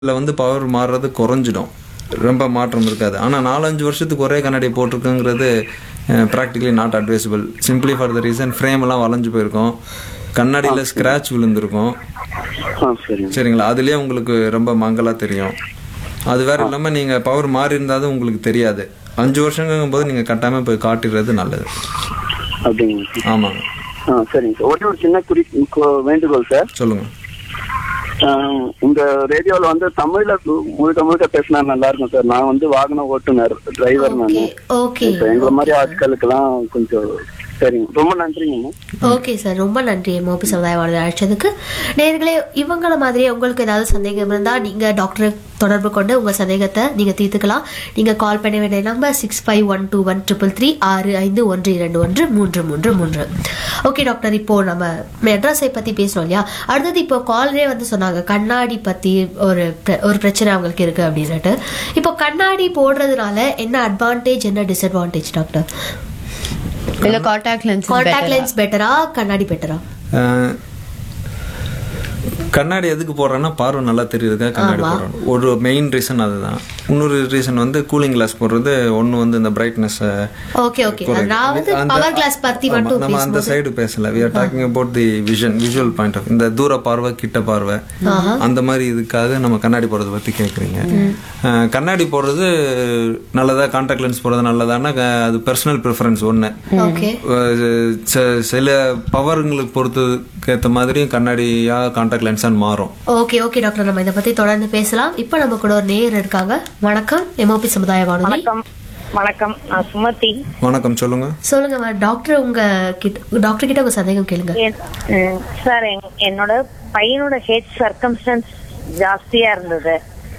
இதில் வந்து பவர் மாறுறது குறைஞ்சிடும் ரொம்ப மாற்றம் இருக்காது ஆனால் நாலஞ்சு வருஷத்துக்கு ஒரே கண்ணாடி போட்டிருக்குங்கிறது practically not advisable simply for the reason frame எல்லாம் வளைஞ்சு போயிருக்கும் கண்ணாடியில் ஸ்க்ராட்ச் விழுந்திருக்கும் ஆ சரிங்க சரிங்களா அதுலேயே உங்களுக்கு ரொம்ப மங்கலாக தெரியும் அது வேற இல்லாமல் நீங்கள் பவர் மாறி இருந்தாலும் உங்களுக்கு தெரியாது அஞ்சு வருஷங்கும் போது நீங்கள் கட்டாமல் போய் காட்டிடுறது நல்லது அப்படிங்களா சார் ஆமாங்க ஆ சரிங்க சார் ஒரே ஒரு சின்ன குறி கு- வேண்டுகோள் சார் சொல்லுங்கள் ஆ, இந்த ரேடியோவில் வந்து தமிழ்ல கு- முழுக்க முழுக்க பேசினா நல்லா இருக்கும் சார் நான் வந்து வாகன ஓட்டுநர் டிரைவர் நான் ஓகே ஓகே இப்ப எங்களை மாதிரி ஆட்களுக்கெல்லாம் கொஞ்சம் சரிங்க ரொம்ப நன்றிங்க ஓகே சார் ரொம்ப நன்றி மோபி சமுதாய வாழ்வை அழைச்சதுக்கு நேர்களே இவங்கள மாதிரியே உங்களுக்கு ஏதாவது சந்தேகம் இருந்தால் நீங்கள் டாக்டரை தொடர்பு கொண்டு உங்கள் சந்தேகத்தை நீங்கள் தீர்த்துக்கலாம் நீங்கள் கால் பண்ண வேண்டிய number six five one two one triple three ஆறு ஐந்து ஒன்று இரண்டு ஒன்று மூன்று மூன்று மூன்று ஓகே டாக்டர் இப்போ நம்ம மெட்ராஸை பற்றி பேசணும் இல்லையா அடுத்தது இப்போ காலரே வந்து சொன்னாங்க கண்ணாடி பற்றி ஒரு பிர- ஒரு பிரச்சனை அவங்களுக்கு இருக்குது அப்படின்னுட்டு இப்போ கண்ணாடி போடுறதுனால என்ன அட்வான்டேஜ் என்ன டிஸ்அட்வான்டேஜ் டாக்டர் இல்ல காண்டாக்ட் லென்ஸ் காண்டாக்ட் லென்ஸ் பெட்டரா கண்ணாடி பெட்டரா அஹ், கண்ணாடி எதுக்கு போடுறேன்னா பார்வை நல்லா தெரியுதுக்காக கண்ணாடி போடுறோம் ஒரு மெயின் ரீசன் அதுதான் இன்னொரு ரீசன் வந்து கூலிங் கிளாஸ் போடுறது ஒன்று வந்து இந்த பிரைட்னஸ் ஓகே ஓகே நான் வந்து பவர் கிளாஸ் பத்தி மட்டும் நம்ம அந்த சைடு பேசல we are talking about the vision visual point of இந்த தூர பார்வை கிட்ட பார்வை அந்த மாதிரி இதுக்காக நம்ம கண்ணாடி போடுறத பத்தி கேக்குறீங்க அஹ், கண்ணாடி போடுறது நல்லதா கான்டாக்ட் லென்ஸ் போடுறது நல்லதான்னா க- அது பர்சனல் ப்ரிஃபரன்ஸ் ஒன்று ஓகே அஹ் ச- சில பவருங்களுக்கு பொறுத்ததுக்கு ஏற்ற மாதிரியும் கண்ணாடியா கான்டாக்ட் லென்ஸான்னு மாறும் ஓகே ஓகே டாக்டர் நம்ம இதை பத்தி தொடர்ந்து பேசலாம் இப்போ நம்ம கூட ஒரு நேயர் இருக்காங்க வணக்கம் எம்ஓபி சமுதாய வானொலி வணக்கம் வணக்கம் நான் சுமதி வணக்கம் சொல்லுங்க சொல்லுங்க மேம் டாக்டர் உங்க கிட்ட டாக்டர் கிட்ட உங்க சந்தேகம் கேளுங்க என்- ம், சார் என்- என்னோட பையனோட ஹெட் சர்க்கம்ஸ்டன்ஸ் ஜாஸ்தியா இருந்தது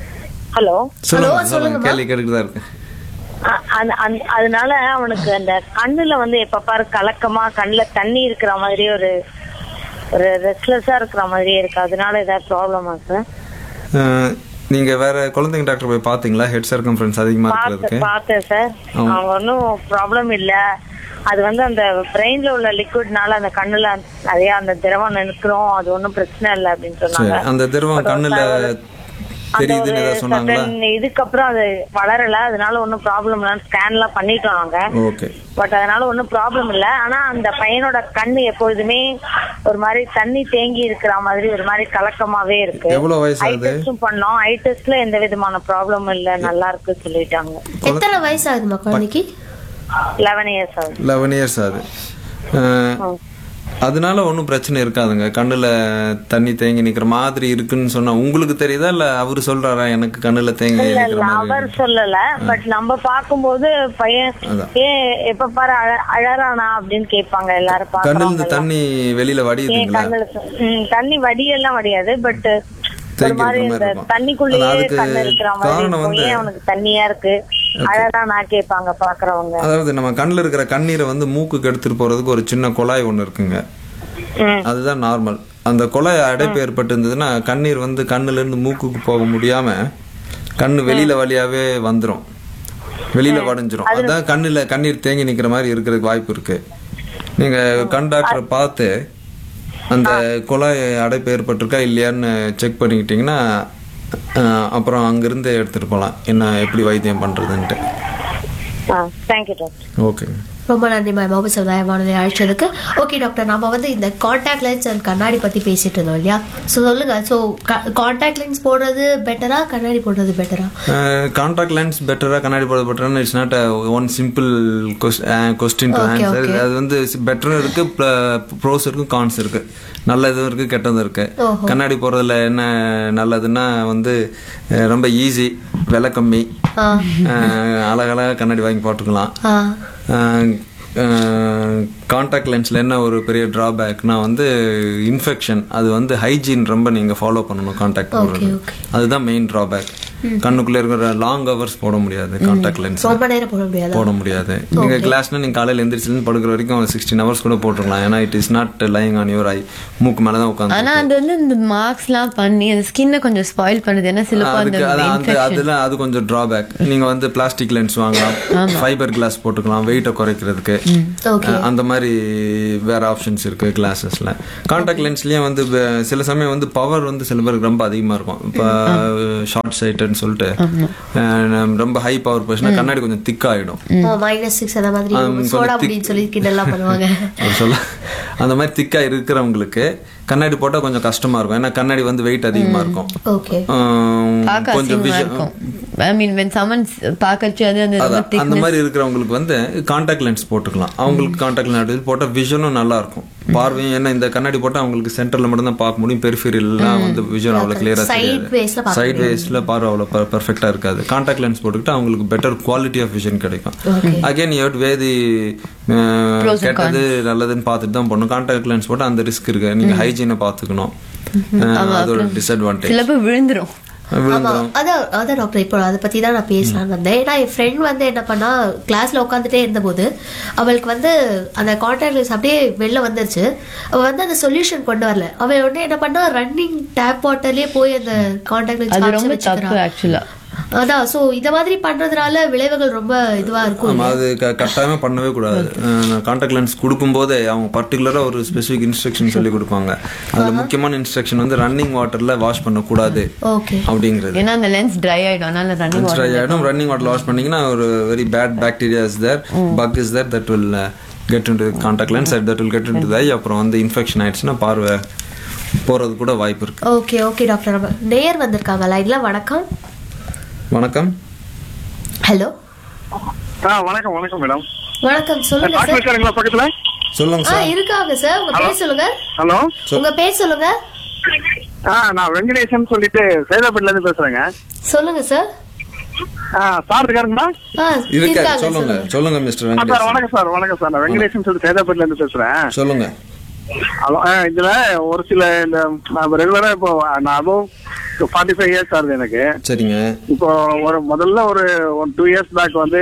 ஹலோ சொல்லுங்க சொல்லுங்க கேள்வி கேட்டுட்டு தான் இருக்கு அ- அந்த- அந்த- அதனால அவனுக்கு அந்த கண்ணுல வந்து எப்ப பாரு கலக்கமா கண்ணுல தண்ணி இருக்கிற மாதிரி ஒரு ஒரு ரெஸ்ட்லெஸ்ஸா இருக்கிற மாதிரியே இருக்கு அதனால ஏதாவது ப்ராப்ளமா சார் அஹ் நீங்க வேற குழந்தைங்க டாக்டர் போய் பாத்தீங்களா ஹெட் சர்க்கம்ஃபரன்ஸ் அதிகமா பார்த்து இருக்கிறதுக்கு பார்த்தேன் சார் அவங்க ஒன்றும் ப்ராப்ளம் இல்ல அது வந்து அந்த பிரெயின்ல உள்ள லிக்விட்னால அந்த கண்ணுல நிறைய அந்த திரவம் நிற்கிறோம் அது ஒன்றும் பிரச்சனை இல்லை அப்படின்னு சரி சொன்னாங்க அந்த திரவம் கண்ணுல அந்த தெரியுதுன்னு ஒரு ஏதாவது சொன்னாங்களா certain இதுக்கப்புறம் அது வளரல அதனால ஒன்றும் ப்ராப்ளம் இல்லை ஸ்கேன் எல்லாம் பண்ணிட்டோம் நாங்க ஓகே பட் அதனால ஒன்றும் ப்ராப்ளம் இல்ல ஆனா அந்த பையனோட கண்ணு எப்பொழுதுமே ஒரு மாதிரி தண்ணி தேங்கி இருக்கிற மாதிரி ஒரு மாதிரி கலக்கமாவே இருக்கு எவ்வளவு வயசு ஐ ஆகுது டெஸ்டும் பண்ணோம் ஐ டெஸ்ட்ல எந்த விதமான ப்ராப்ளமும் இல்ல நல்லா இருக்கு சொல்லிட்டாங்க எத்தனை வயசு ஆகுதுமா குழந்தைக்கு லெவன் இயர்ஸ் ஆகுது லெவன் இயர்ஸ் ஆகுது அஹ், அதனால ஒன்றும் பிரச்சனை இருக்காதுங்க கண்ணுல தண்ணி தேங்கி நிக்கிற மாதிரி இருக்குன்னு சொன்னா உங்களுக்கு தெரியுதா இல்ல அவரு சொல்றாரா எனக்கு கண்ணுல தேங்கி இல்ல நிக்கிற இல்ல மாதிரி அவர் சொல்லல பட் நம்ம பாக்கும்போது பையன் அதான். ஏன் எப்ப பாரு அழ- அழறானா அப்படின்னு கேட்பாங்க எல்லாரும் கண்ணுல பாக்குறவங்க இருந்து தண்ணி வெளியில ஏன் வடியுதுங்களா கண்ணுல ம், தண்ணி வடியெல்லாம் வடியாது பட் ஒரு தேங்கி மாதிரி இருக்கிற மாதிரி இந்த இருக்கும். தண்ணிக்குள்ளேயே அதுக்கு கண்ணு இருக்கிற மாதிரி காரணம் இருக்கும் வந்து- ஏன் அவனுக்கு தண்ணியா இருக்கு அழறானா கேட்பாங்க பாக்குறவங்க அதாவது நம்ம கண்ணுல இருக்கிற கண்ணீரை வந்து மூக்குக்கு எடுத்துட்டு போறதுக்கு ஒரு சின்ன குழாய் ஒண்ணு இருக்குங்க ம். அதுதான் நார்மல் அந்த குழாய் அடைப்பு ஏற்பட்டு இருந்ததுன்னா கண்ணீர் வந்து கண்ணுல இருந்து மூக்குக்கு போக முடியாம கண்ணு வெளியில வழியாவே வந்துரும் வெளியில வடைஞ்சிரும் அதான் கண்ணுல கண்ணீர் தேங்கி நிக்கிற மாதிரி இருக்கிறதுக்கு வாய்ப்பு இருக்கு நீங்க கண் டாக்டரை பார்த்து அந்த குழாய் அடைப்பு ஏற்பட்டிருக்கா இல்லையான்னு செக் பண்ணிக்கிட்டீங்கன்னா அஹ், அப்புறம் அங்கிருந்து எடுத்துட்டு போகலாம் என்ன எப்படி வைத்தியம் பண்றதுன்ட்டு ஆ தேங்க்யூ டாக்டர் ஓகேங்க ரொம்ப நன்றி மேம் மோபி சமுதாய வானொலி அழைச்சதுக்கு ஓகே டாக்டர் நம்ம வந்து இந்த காண்டாக்ட் லென்ஸ் அண்ட் கண்ணாடி பத்தி பேசிட்டு இருந்தோம் இல்லையா ஸோ சொல்லுங்க ஸோ காண்டாக்ட் லென்ஸ் போடுறது பெட்டரா கண்ணாடி போடுறது பெட்டரா கான்டாக்ட் லென்ஸ் பெட்டரா கண்ணாடி போடுறது பெட்டரான it's not one simple question to Okay, answer okay. அது வந்து பெட்டரும் இருக்கு ப்ரோஸ் இருக்கு கான்ஸ் இருக்கு நல்லதும் இருக்கு கெட்டதும் இருக்கு ஓஹோ. கண்ணாடி போடுறதுல என்ன நல்லதுன்னா வந்து அஹ், ரொம்ப ஈஸி விலை கம்மி ஆ அஹ், அழகழகா கண்ணாடி வாங்கி போட்டுக்கலாம் ஆ கான்டாக்ட் லென்ஸில் என்ன ஒரு பெரிய ட்ராபேக்னா வந்து இன்ஃபெக்ஷன் அது வந்து ஹைஜீன் ரொம்ப நீங்கள் ஃபாலோ பண்ணணும் கான்டாக்ட் போடுறது okay. அதுதான் மெயின் ட்ராபேக் கண்ணுக்குள்ள இருக்கிற லாங் ஹவர்ஸ் போட முடியாது கான்டாக்ட் லென்ஸ் ரொம்ப நேரம் போட முடியாது போட முடியாது நீங்க கிளாஸ்னா நீங்க காலையில எந்திரிச்சு படுக்கிற வரைக்கும் சிக்ஸ்டீன் ஹவர்ஸ் கூட போட்டுருக்கலாம் ஏன்னா it is not lying on your eye மூக்கு மேல தான் உட்காந்து ஆனா அது வந்து இந்த மார்க்ஸ்லாம் பண்ணி அந்த ஸ்கின்னை கொஞ்சம் ஸ்பாயில் பண்ணுது ஏன்னா சிலப்போ அந்த அதுக்கு அது அந்த infection- அதுல அது கொஞ்சம் டிராபேக் நீங்க வந்து பிளாஸ்டிக் லென்ஸ் வாங்கலாம் ஃபைபர் கிளாஸ் போட்டுக்கலாம் வெயிட்டை குறைக்கிறதுக்கு ஓகே அஹ் அந்த மாதிரி வேற ஆப்ஷன்ஸ் இருக்கு கிளாஸஸ்ல கான்டாக்ட் லென்ஸ்லயும் வந்து வே- சில சமயம் வந்து பவர் வந்து சில பேருக்கு ரொம்ப அதிகமா இருக்கும் இப்போ ஷார்ட் சைட்டட்னு சொல்லிட்டு அஹ் ரொம்ப ஹை பவர் போச்சுன்னா கண்ணாடி கொஞ்சம் திக் ஆயிடும் மைனஸ் சிக்ஸ் அந்த மாதிரி கொஞ்சம் சோடா thick. அப்படின்னு சொல்லி கிண்டல்லாம் பண்ணுவாங்க ஒரு சொல்ல அந்த மாதிரி திக்கா இருக்கிறவங்களுக்கு கண்ணாடி போட்டா கொஞ்சம் கஷ்டமா இருக்கும் ஏன்னா கண்ணாடி வந்து வெயிட் அதிகமா இருக்கும் ஓகே அஹ் பார்க்க கொஞ்சம் அசிங்கமா விஷயம் இருக்கும் ஐ மீன் வென் சமன் பார்க்கச்சு அது அந்த அதான், அந்த மாதிரி இருக்கிறவங்களுக்கு வந்து கான்டாக்ட் லென்ஸ் போட்டுக்கலாம் அவங்களுக்கு கான்டாக்ட் லென்ஸ் போட்டா விஷனும் நல்லா இருக்கும் பார்வையும் ஏன்னா இந்த கண்ணாடி போட்டா அவங்களுக்கு சென்டர்ல மட்டும் தான் பார்க்க முடியும் பெரிஃபீரியல்லாம் வந்து விஷன் அவ்வளவு கிளியரா Side தெரியாது ways ல பார்க்க சைட் வேஸ்ல பார்வை அவ்வளவு பெர்ஃபெக்டா இருக்காது கான்டாக்ட் லென்ஸ் போட்டுக்கிட்டு அவங்களுக்கு பெட்டர் குவாலிட்டி ஆஃப் விஷன் கிடைக்கும் அகைன் யூ வேதி அஹ், கெட்டது நல்லதுன்னு பார்த்துட்டு தான் போடணும் கான்டாக்ட் லென்ஸ் போட்டு அந்த ரிஸ்க் இருக்கு நீங்க ஹைஜீனை பார்த்துக்கணும் அஹ், அது ஒரு டிஸ்அட்வான்டேஜ் சிலப்போ விழுந்துரும் ஆமா விழுந்துரும் அதான் அதான் டாக்டர் இப்போ அதை பத்தி தான் நான் பேசலாம்னு வந்தேன் ஏன்னா என் ஃப்ரெண்ட் வந்து என்ன பண்ணா கிளாஸ்ல உட்காந்துட்டே இருந்தபோது அவளுக்கு வந்து அந்த கான்டாக்ட் லென்ஸ் அப்படியே வெளில வந்துருச்சு அவ வந்து அந்த சொல்யூஷன் கொண்டு வரல அவ உடனே என்ன பண்ணா ரன்னிங் டேப் வாட்டர்லயே போய் அந்த கான்டாக்ட் அது ரொம்ப லென்ஸ் தப்பு ஆக்சுவலா அதான் சோ இந்த மாதிரி பண்றதுனால விளைவுகள் ரொம்ப இதுவா இருக்கும் ஆமா அது க- கட்டாயமா பண்ணவே கூடாது கான்டாக்ட் லென்ஸ் கொடுக்கும் போதே அவங்க பர்டிகுலரா ஒரு ஸ்பெசிபிக் இன்ஸ்ட்ரக்ஷன் சொல்லி கொடுப்பாங்க அதுல முக்கியமான இன்ஸ்ட்ரக்ஷன் வந்து ரன்னிங் வாட்டர்ல வாஷ் பண்ணக்கூடாது ஓகே அப்படிங்கிறது ஏன்னா அந்த லென்ஸ் ட்ரை ஆயிடும் அதனால ரன்னிங் ட்ரை ஆயிடும் ரன்னிங் வாட்டர் வாஷ் பண்ணீங்கன்னா ஒரு very bad bacteria is there bug is there that will get into contact lens that will get into தை அப்புறம் வந்து இன்ஃபெக்ஷன் ஆயிடுச்சுன்னா பார்வை போறது கூட வாய்ப்பு இருக்கு ஓகே ஓகே டாக்டர் நம்ம நேர் வந்திருக்காங்க லைன்ல வணக்கம் வணக்கம் ஹலோ ஆ வணக்கம் வணக்கம் மேடம் வணக்கம் சொல்லுங்க டாக்டர் சார் இருக்காருங்களா பக்கத்துல சொல்லுங்க ஆ சார் இருக்காங்க சார் உங்க பேர் சொல்லுங்க ஹலோ உங்க பேர் சொல்லுங்க ஆ நான் வெங்கடேசன் சொல்லிட்டு சைதாப்பேட்ல இருந்து பேசுறேங்க சொல்லுங்க சார் ஆ சார் இருக்காருங்களா ஆ இருக்க இருக்காங்க சொல்லுங்க சொல்லுங்க சொல்லுங்க மிஸ்டர் ஆ, சார் வெங்கடேஷ் வணக்கம் சார் வணக்கம் சார் நான் வெங்கடேசன் சொல்லிட்டு சைதாப்பேட்ல இருந்து பேசுறேன் சொல்லுங்க ஹலோ ஆ, இதுல ஒரு சில இந்த நான் ரெகுலரா இப்போ நான் அதுவும் ஃபார்ட்டி ஃபைவ் இயர்ஸ் ஆகுது எனக்கு சரிங்க இப்போ ஒரு முதல்ல ஒரு ஒன் டூ இயர்ஸ் பேக் வந்து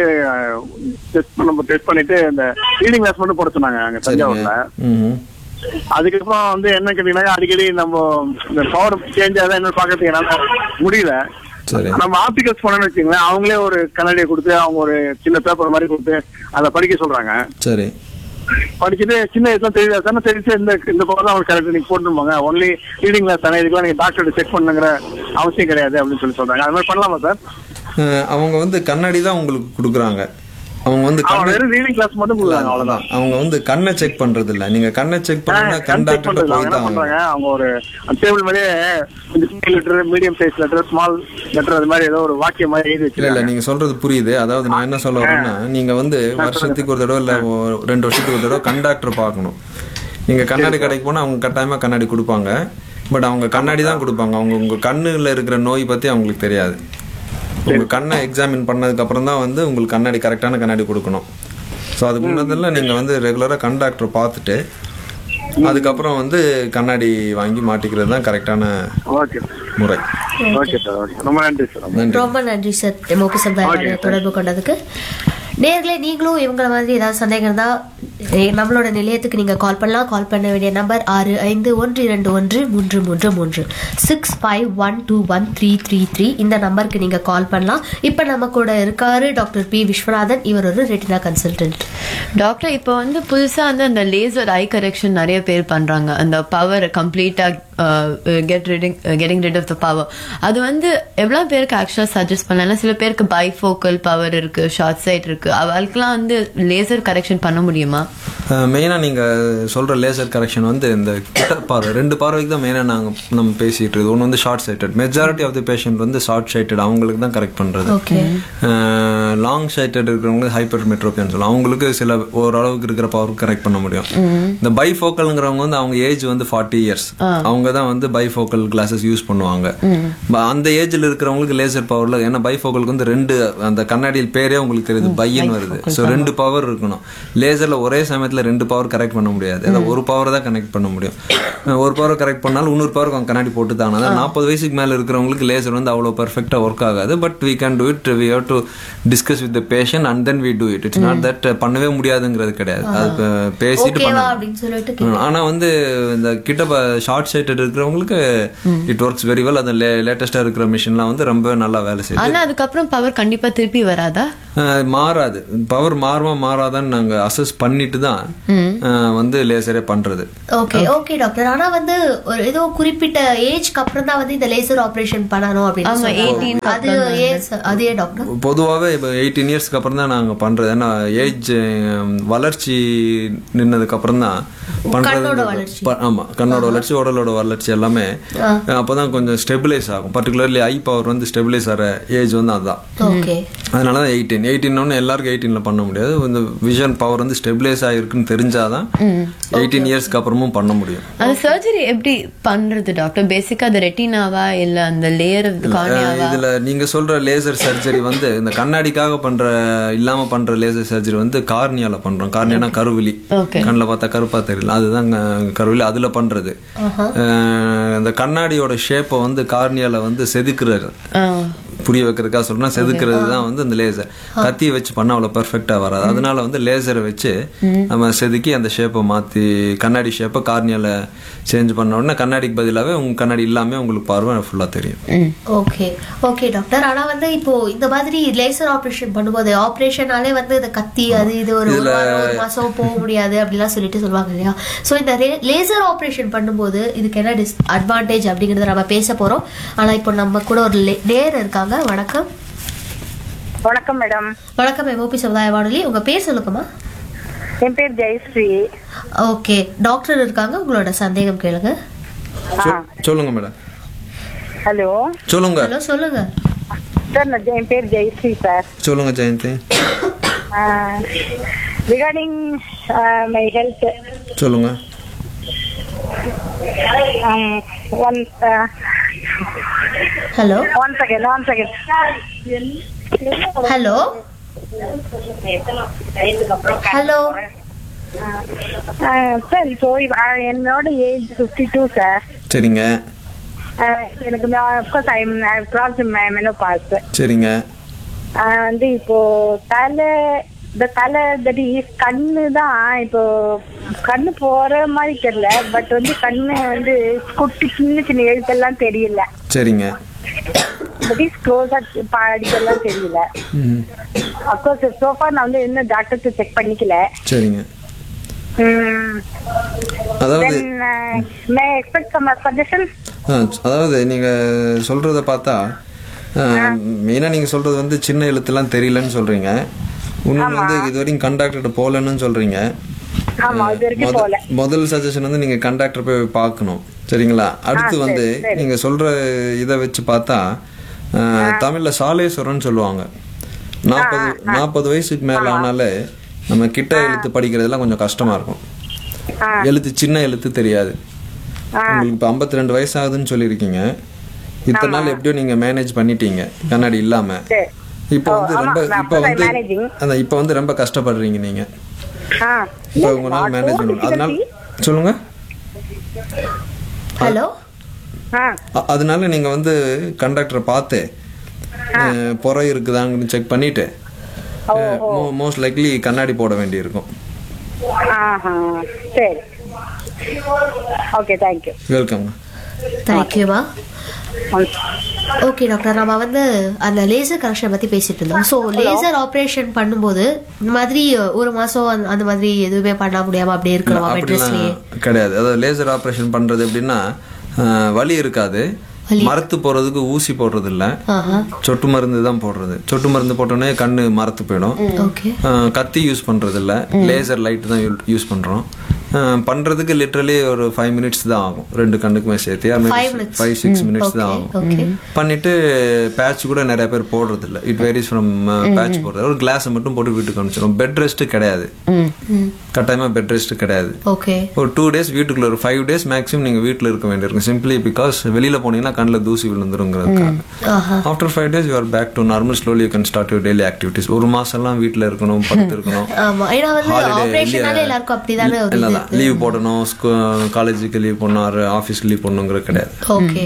டெஸ்ட் பண்ண டெஸ்ட் பண்ணிட்டு இந்த ரீடிங் கிளாஸ் மட்டும் போட சொன்னாங்க அங்க சரிங்க தஞ்சாவூர்ல ம் அதுக்கப்புறம் வந்து என்ன கேட்டீங்கன்னா அடிக்கடி நம்ம இந்த பவர் சேஞ்ச் ஆகுதா என்ன பாக்கிறதுக்கு என்னால முடியல சரி நம்ம ஆப்டிகல்ஸ் போனோம்னு வச்சுங்களேன் அவங்களே ஒரு கண்ணாடியை கொடுத்து அவங்க ஒரு சின்ன பேப்பர் மாதிரி கொடுத்து அதை படிக்க சொல்றாங்க சரி படிச்சுட்டு சின்ன வயசுல தெரியுதா தானே தெரிஞ்சு இந்த இந்த பக்கம் தான் அவங்க கரெக்ட் நீங்க போட்டுருப்பாங்க ஒன்லி ரீடிங் கிளாஸ் தானே இதுக்கெல்லாம் நீங்க டாக்டர் செக் பண்ணுங்கிற அவசியம் கிடையாது அப்படின்னு சொல்லி சொல்றாங்க அது மாதிரி பண்ணலாமா சார் அஹ் அவங்க வந்து கண்ணாடி தான் உங்களுக்கு கொடுக்குறாங்க அவங்க வந்து அவங்க கண்ணை வெறும் ரீடிங் கிளாஸ் மட்டும் கொடுக்குறாங்க அவ்வளவுதான் அவங்க வந்து கண்ணை செக் பண்றது இல்ல நீங்க கண்ணை செக் பண்ணா கண் கண் செக் டாக்டர் பண்றது அவங்க போய் என்ன தான் பண்றாங்க அவங்க ஒரு டேபிள் மேலேயே letter medium size letter small letter அது மாதிரி ஏதோ ஒரு வாக்கியம் மாதிரி எழுதி இல்ல இல்ல வச்சிருக்காங்க நீங்க சொல்றது புரியுது அதாவது நான் என்ன சொல்ல வரேன்னா நீங்க வந்து வருஷத்துக்கு ஒரு தடவை இல்ல ஒரு ரெண்டு வருஷத்துக்கு ஒரு தடவை கண் டாக்டர் பார்க்கணும் நீங்க கண்ணாடி கடைக்கு போனா அவங்க கட்டாயமா கண்ணாடி கொடுப்பாங்க பட் அவங்க கண்ணாடி தான் கொடுப்பாங்க அவங்க உங்க கண்ணுல இருக்கிற நோய் பத்தி அவங்களுக்கு தெரியாது உங்க கண்ணை எக்ஸாமின் பண்ணதுக்கு அப்புறம் தான் வந்து உங்களுக்கு கண்ணாடி கரெக்டான கண்ணாடி கொடுக்கணும் ஸோ அதுக்கு முன்னதில் நீங்க வந்து ரெகுலரா கண் டாக்டர் பார்த்துட்டு அதுக்கப்புறம் வந்து கண்ணாடி வாங்கி மாட்டிக்கிறது தான் கரெக்டான ஓகே முறை ஓகே சார் ஓகே ரொம்ப நன்றி சார் நன்றி ரொம்ப நன்றி சார் மோபி சமுதாய தொடர்பு கொண்டதுக்கு நேர்களே நீங்களும் இவங்கள மாதிரி ஏதாவது சந்தேகம் இருந்தா எ- நம்மளோட நிலையத்துக்கு நீங்க கால் பண்ணலாம் கால் பண்ண வேண்டிய நம்பர் ஆறு ஐந்து ஒன்று இரண்டு ஒன்று மூன்று மூன்று மூன்று six five one two one three three three இந்த நம்பருக்கு நீங்க கால் பண்ணலாம் இப்ப நம்ம கூட இருக்காரு டாக்டர் பி விஸ்வநாதன் இவர் ஒரு ரெட்டினா கன்சல்டன்ட் டாக்டர் இப்போ வந்து புதுசா வந்து அந்த லேசர் ஐ கரெக்ஷன் நிறைய பேர் பண்றாங்க அந்த பவர் கம்ப்ளீட்டா get ridding getting rid of the power அது வந்து எவ்வளவு பேருக்கு ஆக்சுவலா சஜஸ்ட் பண்ணலாம் சில பேருக்கு பைஃபோக்கல் பவர் இருக்கு ஷார்ட் சைட் இருக்கு அவளுக்குலாம் வந்து லேசர் கரெக்ஷன் பண்ண முடியுமா மெயினாக நீங்கள் சொல்கிற லேசர் கரெக்ஷன் வந்து இந்த கிட்ட பார்வை ரெண்டு பார்வைக்கு தான் மெயினாக நாங்கள் நம்ம பேசிகிட்டு இருக்குது ஒன்று வந்து short sighted majority of the patient வந்து ஷார்ட் சைட்டட் அவங்களுக்கு தான் கரெக்ட் பண்ணுறது ஓகே லாங் சைட்டட் இருக்கிறவங்க ஹைப்பர் மெட்ரோபியன் சொல்லலாம் அவங்களுக்கு சில ஓரளவுக்கு இருக்கிற பவர் கரெக்ட் பண்ண முடியும் இந்த பைஃபோக்கல்ங்கிறவங்க வந்து அவங்க ஏஜ் வந்து ஃபார்ட்டி இயர்ஸ் அவங்க தான் வந்து பைஃபோக்கல் கிளாஸஸ் யூஸ் பண்ணுவாங்க ப- அந்த ஏஜ்ல இருக்கிறவங்களுக்கு லேசர் பவர்ல ஏன்னா பைஃபோக்கலுக்கு வந்து ரெண்டு அந்த கண்ணாடியில் பேரே உங்களுக்கு தெரியுது பையன் வருது ஸோ ரெண்டு பவர் இருக்கணும் லேசர்ல ஒரே ஒரே சமயத்துல ரெண்டு பவர் கரெக்ட் பண்ண முடியாது ஏதாவது ஒரு பவர் தான் கனெக்ட் பண்ண முடியும் அஹ் ஒரு பவர் கரெக்ட் பண்ணாலும் இன்னொரு பவர் அவங்க கண்ணாடி போட்டு தான் நாற்பது வயசுக்கு மேல இருக்கிறவங்களுக்கு லேசர் வந்து அவ்வளோ பெர்ஃபெக்டா ஒர்க் ஆகாது but we can do it we have to discuss with the patient and then we do it it's not that uh, பண்ணவே முடியாதுங்கிறது கிடையாது அது பே- பேசிட்டு ஓகேவா பண்ண அப்படின்னு சொல்லிட்டு ம், ஆனா வந்து இந்த கிட்ட ஷார்ட் சைட்டட் இருக்கிறவங்களுக்கு இட் ஒர்க்ஸ் வெரி வெல் அது லேட்டஸ்டா இருக்கிற மிஷின்லாம் வந்து ரொம்ப நல்லா வேலை செய்யுது ஆனா அதுக்கப்புறம் பவர் கண்டிப்பா திருப்பி வராதா அஹ், மாறாது பவர் மாறுமா மாறாதான்னு நாங்க அசஸ் பண்ணிட்டு தான் அஹ், வந்து லேசரே பண்றது ஓகே ஓகே டாக்டர் ஆனா வந்து ஒரு ஏதோ குறிப்பிட்ட ஏஜ்க்கு அப்புறம் தான் வந்து இந்த லேசர் ஆபரேஷன் பண்ணணும் அப்படின்னு ஆமா, சொல்றாங்க. 18 அது ஏன் sir? அது ஏன் டாக்டர் பொதுவாகவே இப்போ எயிட்டீன் இயர்ஸ்க்கு அப்புறம் தான் நாங்கள் பண்ணுறது ஏன்னா ஏஜ் வளர்ச்சி நின்னதுக்கு அப்புறம் தான் கண்ணோட பண்றது வளர்ச்சி. ப- ஆமா கண்ணோட வளர்ச்சி உடலோட வளர்ச்சி எல்லாமே அப்பதான் கொஞ்சம் ஸ்டெபிலைஸ் ஆகும் பர்டிகுலர்லி ஐ பவர் வந்து ஸ்டெபிலைஸ் ஆகிற ஏஜ் வந்து அதுதான் ஓகே அதனால தான் எயிட்டீன் எயிட்டீன் ஒன்று எல்லாருக்கும் எயிட்டீனில் பண்ண முடியாது இந்த விஷன் பவர் வந்து ஸ்டெபிலைஸ் ஆகிருக்குன்னு தெரிஞ்சாதான் எயிட்டீன் இயர்ஸ்க்கு அப்புறமும் பண்ண முடியும் அந்த சர்ஜரி எப்படி பண்றது டாக்டர் பேசிக்கா அது ரெட்டினாவா இல்ல அந்த லேயர் கார்னியாவா இதுல நீங்க சொல்ற லேசர் சர்ஜரி வந்து இந்த கண்ணாடிக்காக பண்ற இல்லாம பண்ற லேசர் சர்ஜரி வந்து கார்னியால பண்றோம் கார்னியானா கருவிழி Okay. கண்ணில் பார்த்தா கருப்பா தெரியல அதுதான் க- கருவிழி அதுல பண்றது அஹ் இந்த கண்ணாடியோட ஷேப்பை வந்து கார்னியால வந்து செதுக்குறது ஆ. புரிய வைக்கிறதுக்காக சொல்லணும் செதுக்குறது தான் வந்து இந்த லேசர் கத்தியை வச்சு பண்ண அவ்வளோ பெர்ஃபெக்டா வராது அதனால வந்து லேசரை வச்சு நம்ம செதுக்கி அந்த ஷேப்பை மாத்தி கண்ணாடி ஷேப்பை கார்னியால சேஞ்ச் பண்ண உடனே கண்ணாடிக்கு பதிலாவே உங்க கண்ணாடி இல்லாம உங்களுக்கு பார்வை ஃபுல்லா தெரியும் ம். ஓகே ஓகே டாக்டர் ஆனா வந்து இப்போ இந்த மாதிரி லேசர் ஆபரேஷன் பண்ணும்போது ஆபரேஷனாலே வந்து இந்த கத்தி அது இது ஒரு ஒரு வாரம், ஒரு மாசம் போக முடியாது அப்படிலாம் சொல்லிட்டு சொல்லுவாங்க இல்லையா சோ இந்த லேசர் ஆபரேஷன் பண்ணும்போது இதுக்கு என்ன டிஸ் அட்வான்டேஜ் அப்படிங்கறத நம்ம பேச போறோம் ஆனா இப்போ நம்ம கூட ஒரு நேர் இருக்காங்க வணக்கம் வணக்கம் மேடம் வணக்கம் எம்ஓபி சமுதாய வானொலி உங்க பேர் சொல்லுங்கம்மா என் பேர் ஜெயஸ்ரீ ஓகே டாக்டர் இருக்காங்க உங்களோட சந்தேகம் கேளுங்க சொ- சொல்லுங்க மேடம் ஹலோ சொல்லுங்க ஹலோ சொல்லுங்க சார் நான் என் பேர் ஜெயஸ்ரீ சார் சொல்லுங்க ஜெயந்தி ரிகார்டிங் மை ஹெல்த் சொல்லுங்க one hello one second one second hello hello sir இப்போ இவ- என்னோட ஏஜ் ஃபிஃப்டி டூ சார் சரிங்க எனக்கு அப்கோர்ஸ் ஐ கிராஸ் மெனோபாஸ் சரிங்க வந்து இப்போ தலை இந்த தலை தடி கண்ணு தான் இப்போ கண்ணு போற மாதிரி தெரியல பட் வந்து கண்ணு வந்து குட்டி சின்ன சின்ன எழுத்தெல்லாம் தெரியல சரிங்க பட் இஸ் க்ளோஸா படிக்கெல்லாம் தெரியல ம், அப்கோர்ஸ் சோஃபா நான் வந்து இன்னும் டாக்டர்கிட்ட செக் பண்ணிக்கல சரிங்க அதாவது then may expect some suggestion ah, அதாவது நீங்க சொல்றத பார்த்தா மெயினாக நீங்க சொல்றது வந்து சின்ன எழுத்துலாம் தெரியலன்னு சொல்றீங்க இன்னொன்று வந்து இது வரைக்கும் கண்டாக்டர்கிட்ட போகலன்னு சொல்றீங்க ஆமா இது வரைக்கும் முத- போல முதல் சஜஷன் வந்து நீங்க கண்டாக்டர் போய் பார்க்கணும் சரிங்களா அடுத்து வந்து நீங்க சொல்ற இதை வச்சு பார்த்தா அஹ், தமிழ்ல சாலேஸ்வரன் சொல்லுவாங்க நாற்பது நாற்பது வயசுக்கு மேல ஆனாலே நம்ம கிட்ட எழுத்து படிக்கிறதெல்லாம் கொஞ்சம் கஷ்டமா இருக்கும் எழுத்து சின்ன எழுத்து தெரியாது உங்களுக்கு இப்போ ஐம்பத்தி ரெண்டு வயசு ஆகுதுன்னு சொல்லியிருக்கீங்க இத்தனை நாள் எப்படியோ நீங்க மேனேஜ் பண்ணிட்டீங்க கண்ணாடி இல்லாம சரி இப்போ வந்து ஆமா, ரொம்ப நான் இப்போ அப்பதான் வந்து managing. அந்த இப்போ வந்து ரொம்ப கஷ்டப்படுறீங்க நீங்க ஆ இப்போ உங்களால மேனேஜ் பண்ண அதனால சொல்லுங்க ஹலோ ஆ அ- அதனால நீங்க வந்து கண்டக்டரை பார்த்து அஹ், புறை இருக்குதாங்கன்னு செக் பண்ணிட்டு மோஸ்ட் லைக்லி கண்ணாடி போட வேண்டியிருக்கும் ஆஹா சரி ஓகே தேங்க்யூ வெல்கம் தேங்க்யூமா ஓகே டாக்டர் நம்ம வந்து அந்த லேசர் கரெக்ஷன் பத்தி பேசிட்டு இருந்தோம் ஸோ லேசர் ஆபரேஷன் பண்ணும்போது இந்த மாதிரி ஒரு மாசம் அந்த- அந்த மாதிரி எதுவுமே பண்ண முடியாம அப்படியே இருக்கணுமா பெட்ரெஸ்லயே அப்படிலாம் கிடையாது அதாவது லேசர் ஆப்ரேஷன் பண்றது எப்படின்னா அஹ், வலி இருக்காது மரத்து போறதுக்கு ஊசி போடுறது இல்ல ஆஹா சொட்டு மருந்து தான் போடுறது சொட்டு மருந்து போட்டோன்னே கண்ணு மரத்து போயிடும் ஓகே அஹ், கத்தி யூஸ் பண்றது இல்ல லேசர் லைட் தான் யூஸ் பண்றோம் அஹ், பண்றதுக்கு லிட்டரலி ஒரு ஃபைவ் மினிட்ஸ் தான் ஆகும் ரெண்டு கண்ணுக்குமே சேர்த்து Five minutes. Five six minutes தான் Okay, ஆகும் okay. பண்ணிட்டு பேட்ச் கூட நிறைய பேர் போடுறது இல்ல இட் வேரிஸ் ஃப்ரம் பேட்ச் போடுறது ஒரு கிளாஸை மட்டும் போட்டு வீட்டுக்கு அனுப்பிச்சிடும் பெட் ரெஸ்ட் கிடையாது கட்டாயமா பெட் ரெஸ்ட் கிடையாது ஓகே ஒரு டூ டேஸ் வீட்டுக்குள்ள ஒரு ஃபைவ் டேஸ் மேக்ஸிமம் நீங்க வீட்டுல இருக்க வேண்டியிருக்கும் சிம்பிளி பிகாஸ் வெளியில போனீங்கன்னா கண்ணில் தூசி விழுந்துருங்கிறதுக்காக ஆஹா after five days you're back to normal slowly you can start your daily activities ஒரு மாசம்லாம் வீட்டில் இருக்கணும் படுத்து இருக்கணும் ஆமா ஏன்னா வந்து Holiday, ஆபரேஷனால இல்லையா? எல்லாருக்கும் அப்படிதானே ஒரு இல்லதான் லீவ் போடணும் காலேஜுக்கு லீவ் போடணும் ஆஃபீஸ்க்கு லீவ் போடணுங்கிறது கிடையாது ஓகே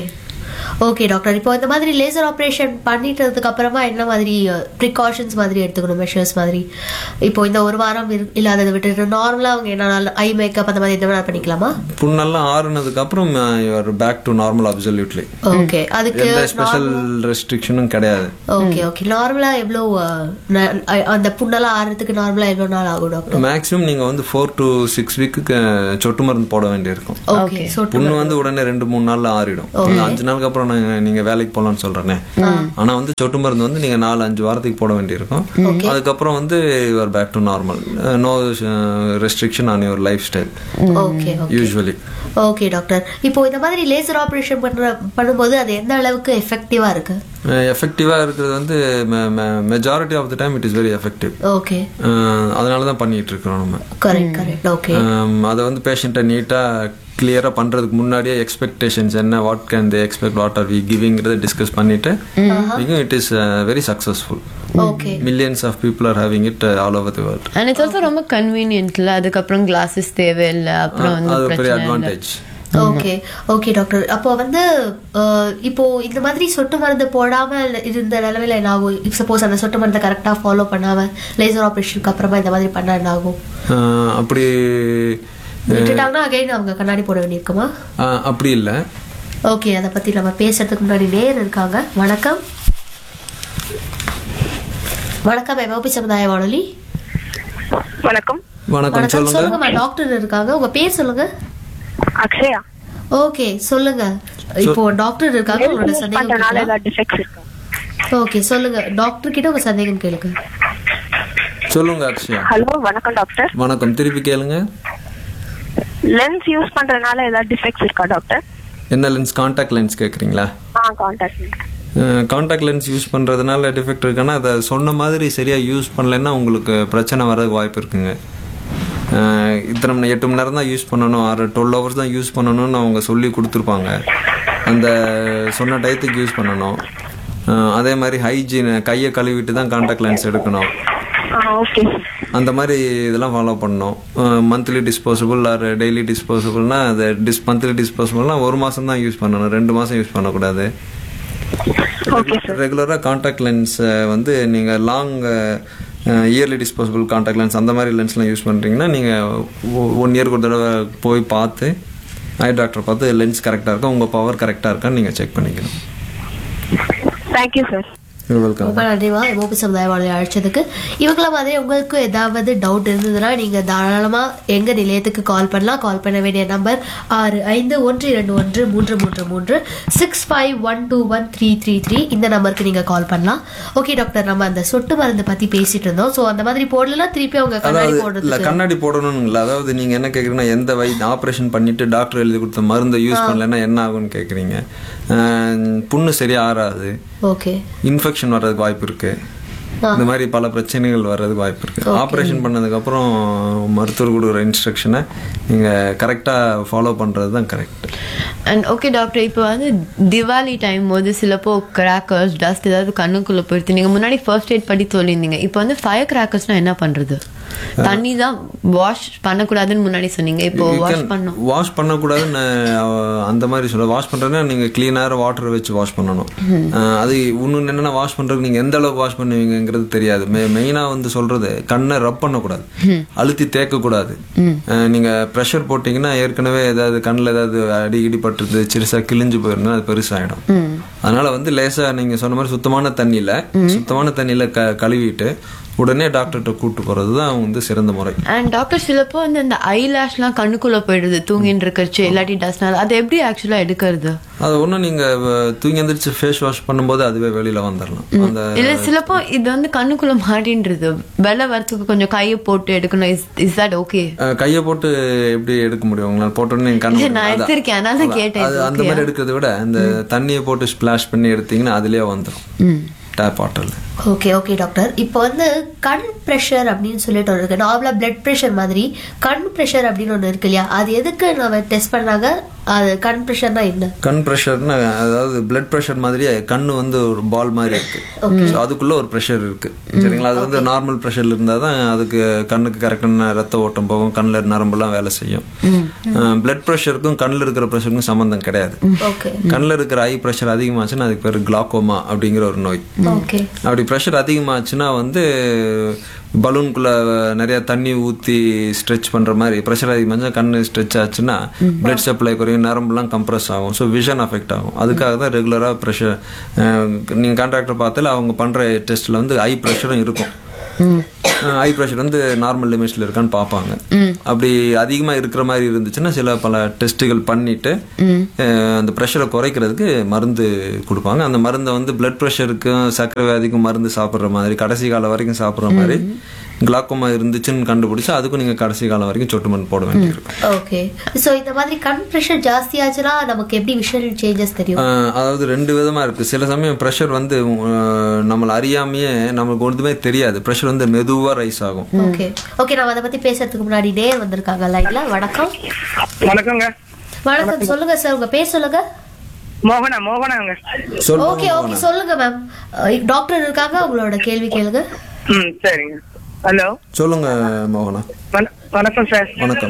ஓகே டாக்டர் இப்போ இந்த மாதிரி லேசர் ஆப்ரேஷன் பண்ணிட்டதுக்கு அப்புறமா என்ன மாதிரி ப்ரிகாஷன்ஸ் மாதிரி எடுத்துக்கணும் மெஷர்ஸ் மாதிரி இப்போ இந்த ஒரு வாரம் இரு- இல்லாததை விட்டுட்டு நார்மலா அவங்க என்ன ஐ மேக்கப் அந்த மாதிரி எந்த வேணாலும் பண்ணிக்கலாமா புண்ணெல்லாம் ஆறுனதுக்கு அப்புறம் you're back to normal absolutely okay அதுக்கு எந்த ஸ்பெஷல் ரெஸ்ட்ரிக்ஷனும் கிடையாது ஓகே ஓகே நார்மலா எவ்வளோ அஹ், ந- அ- அந்த புண்ணெல்லாம் ஆறதுக்கு நார்மலா எவ்வளோ நாள் ஆகும் டாக்டர் மேக்ஸிமம் நீங்க வந்து ஃபோர் டு சிக்ஸ் வீக்கு சொட்டு மருந்து போட வேண்டியிருக்கும் ஓகே ஸோ புண்ணு வந்து உடனே ரெண்டு மூணு நாள்ல ஆறிடும் அந்த அஞ்சு நாளுக்கு அப்புறம் நாங்க நீங்க வேலைக்கு போலாம்னு சொல்றேனே ஆனா வந்து சொட்டு மருந்து வந்து நீங்க நாலு அஞ்சு வாரத்துக்கு போட வேண்டியிருக்கும் அதுக்கப்புறம் வந்து your back to normal no restriction on your lifestyle okay okay usually okay doctor இப்போ இந்த மாதிரி லேசர் ஆப்ரேஷன் பண்ற பண்ணும்போது அது எந்த அளவுக்கு எஃபெக்டிவா இருக்கு எஃபெக்டிவா இருக்கிறது வந்து majority of the time it is very effective okay அதனால தான் பண்ணிட்டு இருக்கிறோம் நம்ம கரெக்ட் கரெக்ட் ஓகே Um, அதை வந்து பேஷண்ட்டை நீட்டாக கிளியராக பண்ணுறதுக்கு முன்னாடியே எக்ஸ்பெக்டேஷன்ஸ் என்ன what can they expect what are we கிவிங்கிறத டிஸ்கஸ் பண்ணிட்டு it is very successful okay millions of people are having it all over the world and it's also ரொம்ப கன்வீனியன்ட்ல அதுக்கப்புறம் கிளாஸஸ் தேவையில்லை அப்புறம் வந்து அது ஒரு பெரிய பிரச்சனை இல்லை அட்வான்டேஜ் ஓகே ஓகே டாக்டர் அப்போ வந்து அஹ், இப்போ இந்த மாதிரி சொட்டு மருந்து போடாம இருந்த நிலமையில என்ன ஆகும் இப் சப்போஸ் அந்த சொட்டு மருந்தை கரெக்டா ஃபாலோ பண்ணாம லேசர் ஆப்ரேஷனுக்கு அப்புறமா இந்த மாதிரி பண்ணா என்ன ஆகும் அப்படி விட்டுட்டாங்கன்னா அகைன் அவங்க கண்ணாடி போட வேண்டியிருக்குமா uh, அப்படி இல்லை ஓகே அதை பத்தி நம்ம பேசுறதுக்கு முன்னாடி நேர் இருக்காங்க வணக்கம் வணக்கம் எம்ஓபி சமுதாய வானொலி வணக்கம் வணக்கம் வணக்கம் சொல்லுங்க சொல்லுங்கம்மா டாக்டர் இருக்காங்க உங்க பேர் சொல்லுங்க அக்ஷயா ஓகே சொல்லுங்க இப்போ டாக்டர் இருக்காங்க உங்களோட சந்தேகம் பண்றனால கேட்கலாம். ஏதாவது டிஃபெக்ட்ஸ் இருக்கு ஓகே சொல்லுங்க டாக்டர் கிட்ட உங்க சந்தேகம் கேளுங்க சொல்லுங்க அக்ஷயா ஹலோ வணக்கம் டாக்டர் வணக்கம் திருப்பி கேளுங்க லென்ஸ் யூஸ் பண்றதுனால ஏதாவது டிஃபெக்ட்ஸ் இருக்கா டாக்டர் என்ன லென்ஸ் காண்டாக்ட் லென்ஸ் கேட்குறீங்களா ஆ கான்டாக்ட் காண்டாக்ட் லென்ஸ் யூஸ் பண்ணுறதுனால டிஃபெக்ட் இருக்குன்னா அதை சொன்ன மாதிரி சரியாக யூஸ் பண்ணலைன்னா உங்களுக்கு பிரச்சனை வரதுக்கு வாய்ப்பு இருக்குங்க அஹ் இத்தனை மணி எட்டு மணி நேரம் தான் யூஸ் பண்ணணும் ஆறு டுவெல் ஹவர்ஸ் தான் யூஸ் பண்ணணும்னு அவங்க சொல்லி கொடுத்துருப்பாங்க அந்த சொன்ன டயத்துக்கு யூஸ் பண்ணணும் அஹ் அதே மாதிரி ஹைஜீன் கையை கழுவிட்டு தான் காண்டாக்ட் லென்ஸ் எடுக்கணும் ஆ ஓகே அந்த மாதிரி இதெல்லாம் ஃபாலோ பண்ணணும் மந்த்லி டிஸ்போசபிள் ஆர் டெய்லி டிஸ்போசபிள்னா அது டிஸ் மந்த்லி டிஸ்போசபிள்னா ஒரு மாதம் தான் யூஸ் பண்ணணும் ரெண்டு மாதம் யூஸ் பண்ணக்கூடாது ஓகே சார் ரெகுலராக காண்டாக்ட் லென்ஸ் வந்து நீங்கள் long yearly disposable contact lens அந்த மாதிரி லென்ஸ்லாம் யூஸ் பண்ணுறீங்கன்னா நீங்கள் ஒன் இயர்க்கு ஒரு தடவை போய் பார்த்து ஐ டாக்டர் பார்த்து லென்ஸ் கரெக்டாக இருக்கா உங்கள் பவர் கரெக்டாக இருக்கான்னு நீங்கள் செக் பண்ணிக்கணும் தேங்க்யூ சார் வெல்கம் ரொம்ப நன்றிமா எமோபி சமுதாய வானொலி அழைச்சதுக்கு இவங்கள மாதிரி உங்களுக்கு ஏதாவது டவுட் இருந்ததுன்னா நீங்க தாராளமா எங்க நிலையத்துக்கு கால் பண்ணலாம் கால் பண்ண வேண்டிய நம்பர் ஆறு ஐந்து ஒன்று இரண்டு ஒன்று மூன்று மூன்று மூன்று six five one two one three three three இந்த நம்பருக்கு நீங்க கால் பண்ணலாம் ஓகே டாக்டர் நம்ம அந்த சொட்டு மருந்து பத்தி பேசிட்டு இருந்தோம் ஸோ அந்த மாதிரி போடலாம் திருப்பி அவங்க கண்ணாடி அதாவது இல்ல போடுறதுக்கு கண்ணாடி போடணும்ல அதாவது நீங்க என்ன கேக்குறீங்கன்னா எந்த வை ஆபரேஷன் பண்ணிட்டு டாக்டர் எழுதி கொடுத்த மருந்தை யூஸ் பண்ணலன்னா என்ன ஆகும்னு கேக்குறீங்க அஹ் புண்ணு சரியா ஆறாது ஓகே இன்ஃபெக்ஷன் வர்றதுக்கு வாய்ப்பு இருக்கு இந்த மாதிரி பல பிரச்சனைகள் வர்றதுக்கு வாய்ப்பு இருக்கு ஆப்ரேஷன் பண்ணதுக்கு அப்புறம் மருத்துவர் கொடுக்குற இன்ஸ்ட்ரக்ஷனை நீங்க கரெக்டா ஃபாலோ பண்றது தான் கரெக்ட் அண்ட் ஓகே டாக்டர் இப்போ வந்து திவாலி டைம் போது சிலப்போ கிராக்கர்ஸ் டஸ்ட் ஏதாவது கண்ணுக்குள்ள போயிடுது நீங்க முன்னாடி ஃபர்ஸ்ட் எய்ட் படி சொல்லியிருந்தீங்க இப்போ வந்து ஃபயர் கிராக்கர்ஸ்னா என்ன பண்றது தண்ணி தான் வாஷ் பண்ணக்கூடாதுன்னு முன்னாடி சொன்னீங்க இப்போ வாஷ் பண்ணும் வாஷ் பண்ணக்கூடாதுன்னு அஹ், அந்த மாதிரி சொல்ல வாஷ் பண்றதுன்னா நீங்க கிளீனாக வாட்டர் வச்சு வாஷ் பண்ணணும் அஹ், அது இன்னொன்று என்னன்னா வாஷ் பண்றதுக்கு நீங்க எந்த அளவுக்கு வாஷ் பண்ணுவீங்கங்கிறது தெரியாது மெ மெயினா வந்து சொல்றது கண்ணை ரப் பண்ணக்கூடாது அழுத்தி தேக்க கூடாது அஹ், நீங்க ப்ரெஷர் போட்டீங்கன்னா ஏற்கனவே ஏதாவது கண்ணில் ஏதாவது அடி இடி பட்டுருது சிறுசா கிழிஞ்சு போயிருந்தா அது பெருசாயிடும் அதனால வந்து லேசா நீங்க சொன்ன மாதிரி சுத்தமான தண்ணியில சுத்தமான தண்ணியில க கழுவிட்டு உடனே டாக்டர்கிட்ட கூட்டு போறது தான் வந்து சிறந்த முறை அண்ட் டாக்டர் சிலப்போ வந்து இந்த ஐலாஷ்லாம் கண்ணுக்குள்ள போயிடுது தூங்கின்னு இருக்கச்சு இல்லாட்டி டஸ்ட்னால அதை எப்படி ஆக்சுவலா எடுக்கிறது அது ஒன்றும் நீங்க அஹ், தூங்கி எந்திரிச்சு ஃபேஸ் வாஷ் பண்ணும்போது அதுவே வெளியில வந்துடலாம் அந்த இல்ல சிலப்போ இது வந்து கண்ணுக்குள்ள மாட்டின்றது வெள்ளை வரத்துக்கு கொஞ்சம் கையை போட்டு எடுக்கணும் இஸ் இஸ் தட் ஓகே அஹ், கையை போட்டு எப்படி எடுக்க முடியும் உங்களால போட்டோன்னே நீங்க கண்ணு நான் அதான். எடுத்திருக்கேன், அதனால தான் கேட்டேன். அது இது அந்த மாதிரி எடுக்கிறத விட அந்த தண்ணியை போட்டு ஸ்பிளாஷ் பண்ணி எடுத்தீங்கன்னா அதுலயே வந்துடும் டேப் வாட்டர்ல ஓகே ஓகே டாக்டர் இப்போ வந்து கண் ப்ரெஷர் அப்படின்னு சொல்லிட்டு ஒன்று இருக்கு நார்மலாக பிளட் ப்ரெஷர் மாதிரி கண் ப்ரெஷர் அப்படின்னு ஒன்று இருக்கு இல்லையா அது எதுக்கு நம்ம டெஸ்ட் பண்ணாங்க அது கண் ப்ரெஷர்னா என்ன கண் ப்ரெஷர்னா அதாவது பிளட் ப்ரெஷர் மாதிரியே கண்ணு வந்து ஒரு பால் மாதிரி இருக்கு So, அதுக்குள்ள ஒரு ப்ரெஷர் இருக்கு சரிங்களா அது வந்து நார்மல் ப்ரெஷர்ல இருந்தா தான் அதுக்கு கண்ணுக்கு கரெக்டான ரத்த ஓட்டம் போகும் கண்ணில் நரம்பெல்லாம் வேலை செய்யும் பிளட் ப்ரெஷருக்கும் கண்ணில் இருக்கிற ப்ரெஷருக்கும் சம்மந்தம் கிடையாது ஓகே கண்ணில் இருக்கிற ஐ ப்ரெஷர் அதிகமாச்சுன்னா அதுக்கு பேர் கிளாக்கோமா அப்படிங்கிற ஒரு நோய் ஓகே அப்படி ப்ரெஷர் அதிகமாச்சுன்னா வந்து பலூனுக்குள்ள நிறைய தண்ணி ஊற்றி ஸ்ட்ரெச் பண்ற மாதிரி ப்ரெஷர் அதிகமாக கண்ணு ஸ்ட்ரெச் ஆச்சுன்னா பிளட் சப்ளை குறையும் நரம்புலாம் கம்ப்ரஸ் ஆகும் ஸோ விஷன் அஃபெக்ட் ஆகும் அதுக்காக தான் ரெகுலராக ப்ரெஷர் நீங்கள் கான்ட்ராக்டர் பார்த்தால அவங்க பண்ணுற டெஸ்ட்டில் வந்து ஐ ப்ரெஷரும் இருக்கும் ஐ ப்ரெஷர் வந்து நார்மல் லிமிட்ஸ்ல இருக்கான்னு பார்ப்பாங்க அப்படி அதிகமாக இருக்கிற மாதிரி இருந்துச்சுன்னா சில பல டெஸ்ட்டுகள் பண்ணிட்டு அஹ், அந்த ப்ரெஷரை குறைக்கிறதுக்கு மருந்து கொடுப்பாங்க அந்த மருந்தை வந்து பிளட் ப்ரெஷருக்கும் சர்க்கரை வியாதிக்கும் மருந்து சாப்பிட்ற மாதிரி கடைசி காலம் வரைக்கும் சாப்பிட்ற மாதிரி கிளாக்கோமா இருந்துச்சுன்னு கண்டுபிடிச்சு அதுக்கும் நீங்கள் கடைசி காலம் வரைக்கும் சொட்டு மருந்து போட வேண்டியிருக்கும் ஓகே ஸோ இந்த மாதிரி கண் ப்ரெஷர் ஜாஸ்தி ஆச்சுன்னா நமக்கு எப்படி விஷுவல் சேஞ்சஸ் தெரியும் ஆஹ் அதாவது ரெண்டு விதமா இருக்கு சில சமயம் ப்ரெஷர் வந்து ஆஹ் நம்மள அறியாமையே நமக்கு ஒன்றுமே தெரியாது ப்ரெஷர் வந்து மெதுவா ரைஸ் ஆகும் ஓகே ஓகே நம்ம அதை பத்தி பேசுறதுக்கு முன்னாடி நேர் வந்திருக்காங்க லைன்ல வணக்கம் வணக்கங்க வணக்கம் சொல்லுங்க சார் உங்க பேர் சொல்லுங்க மோகனா மோகனாங்க சொல்லுங்க ஓகே ஓகே சொல்லுங்க மேம் டாக்டர் இருக்காங்க உங்களோட கேள்வி கேளுங்க ம் சரிங்க ஹலோ சொல்லுங்க மோகனா வணக்கம் சார் வணக்கம்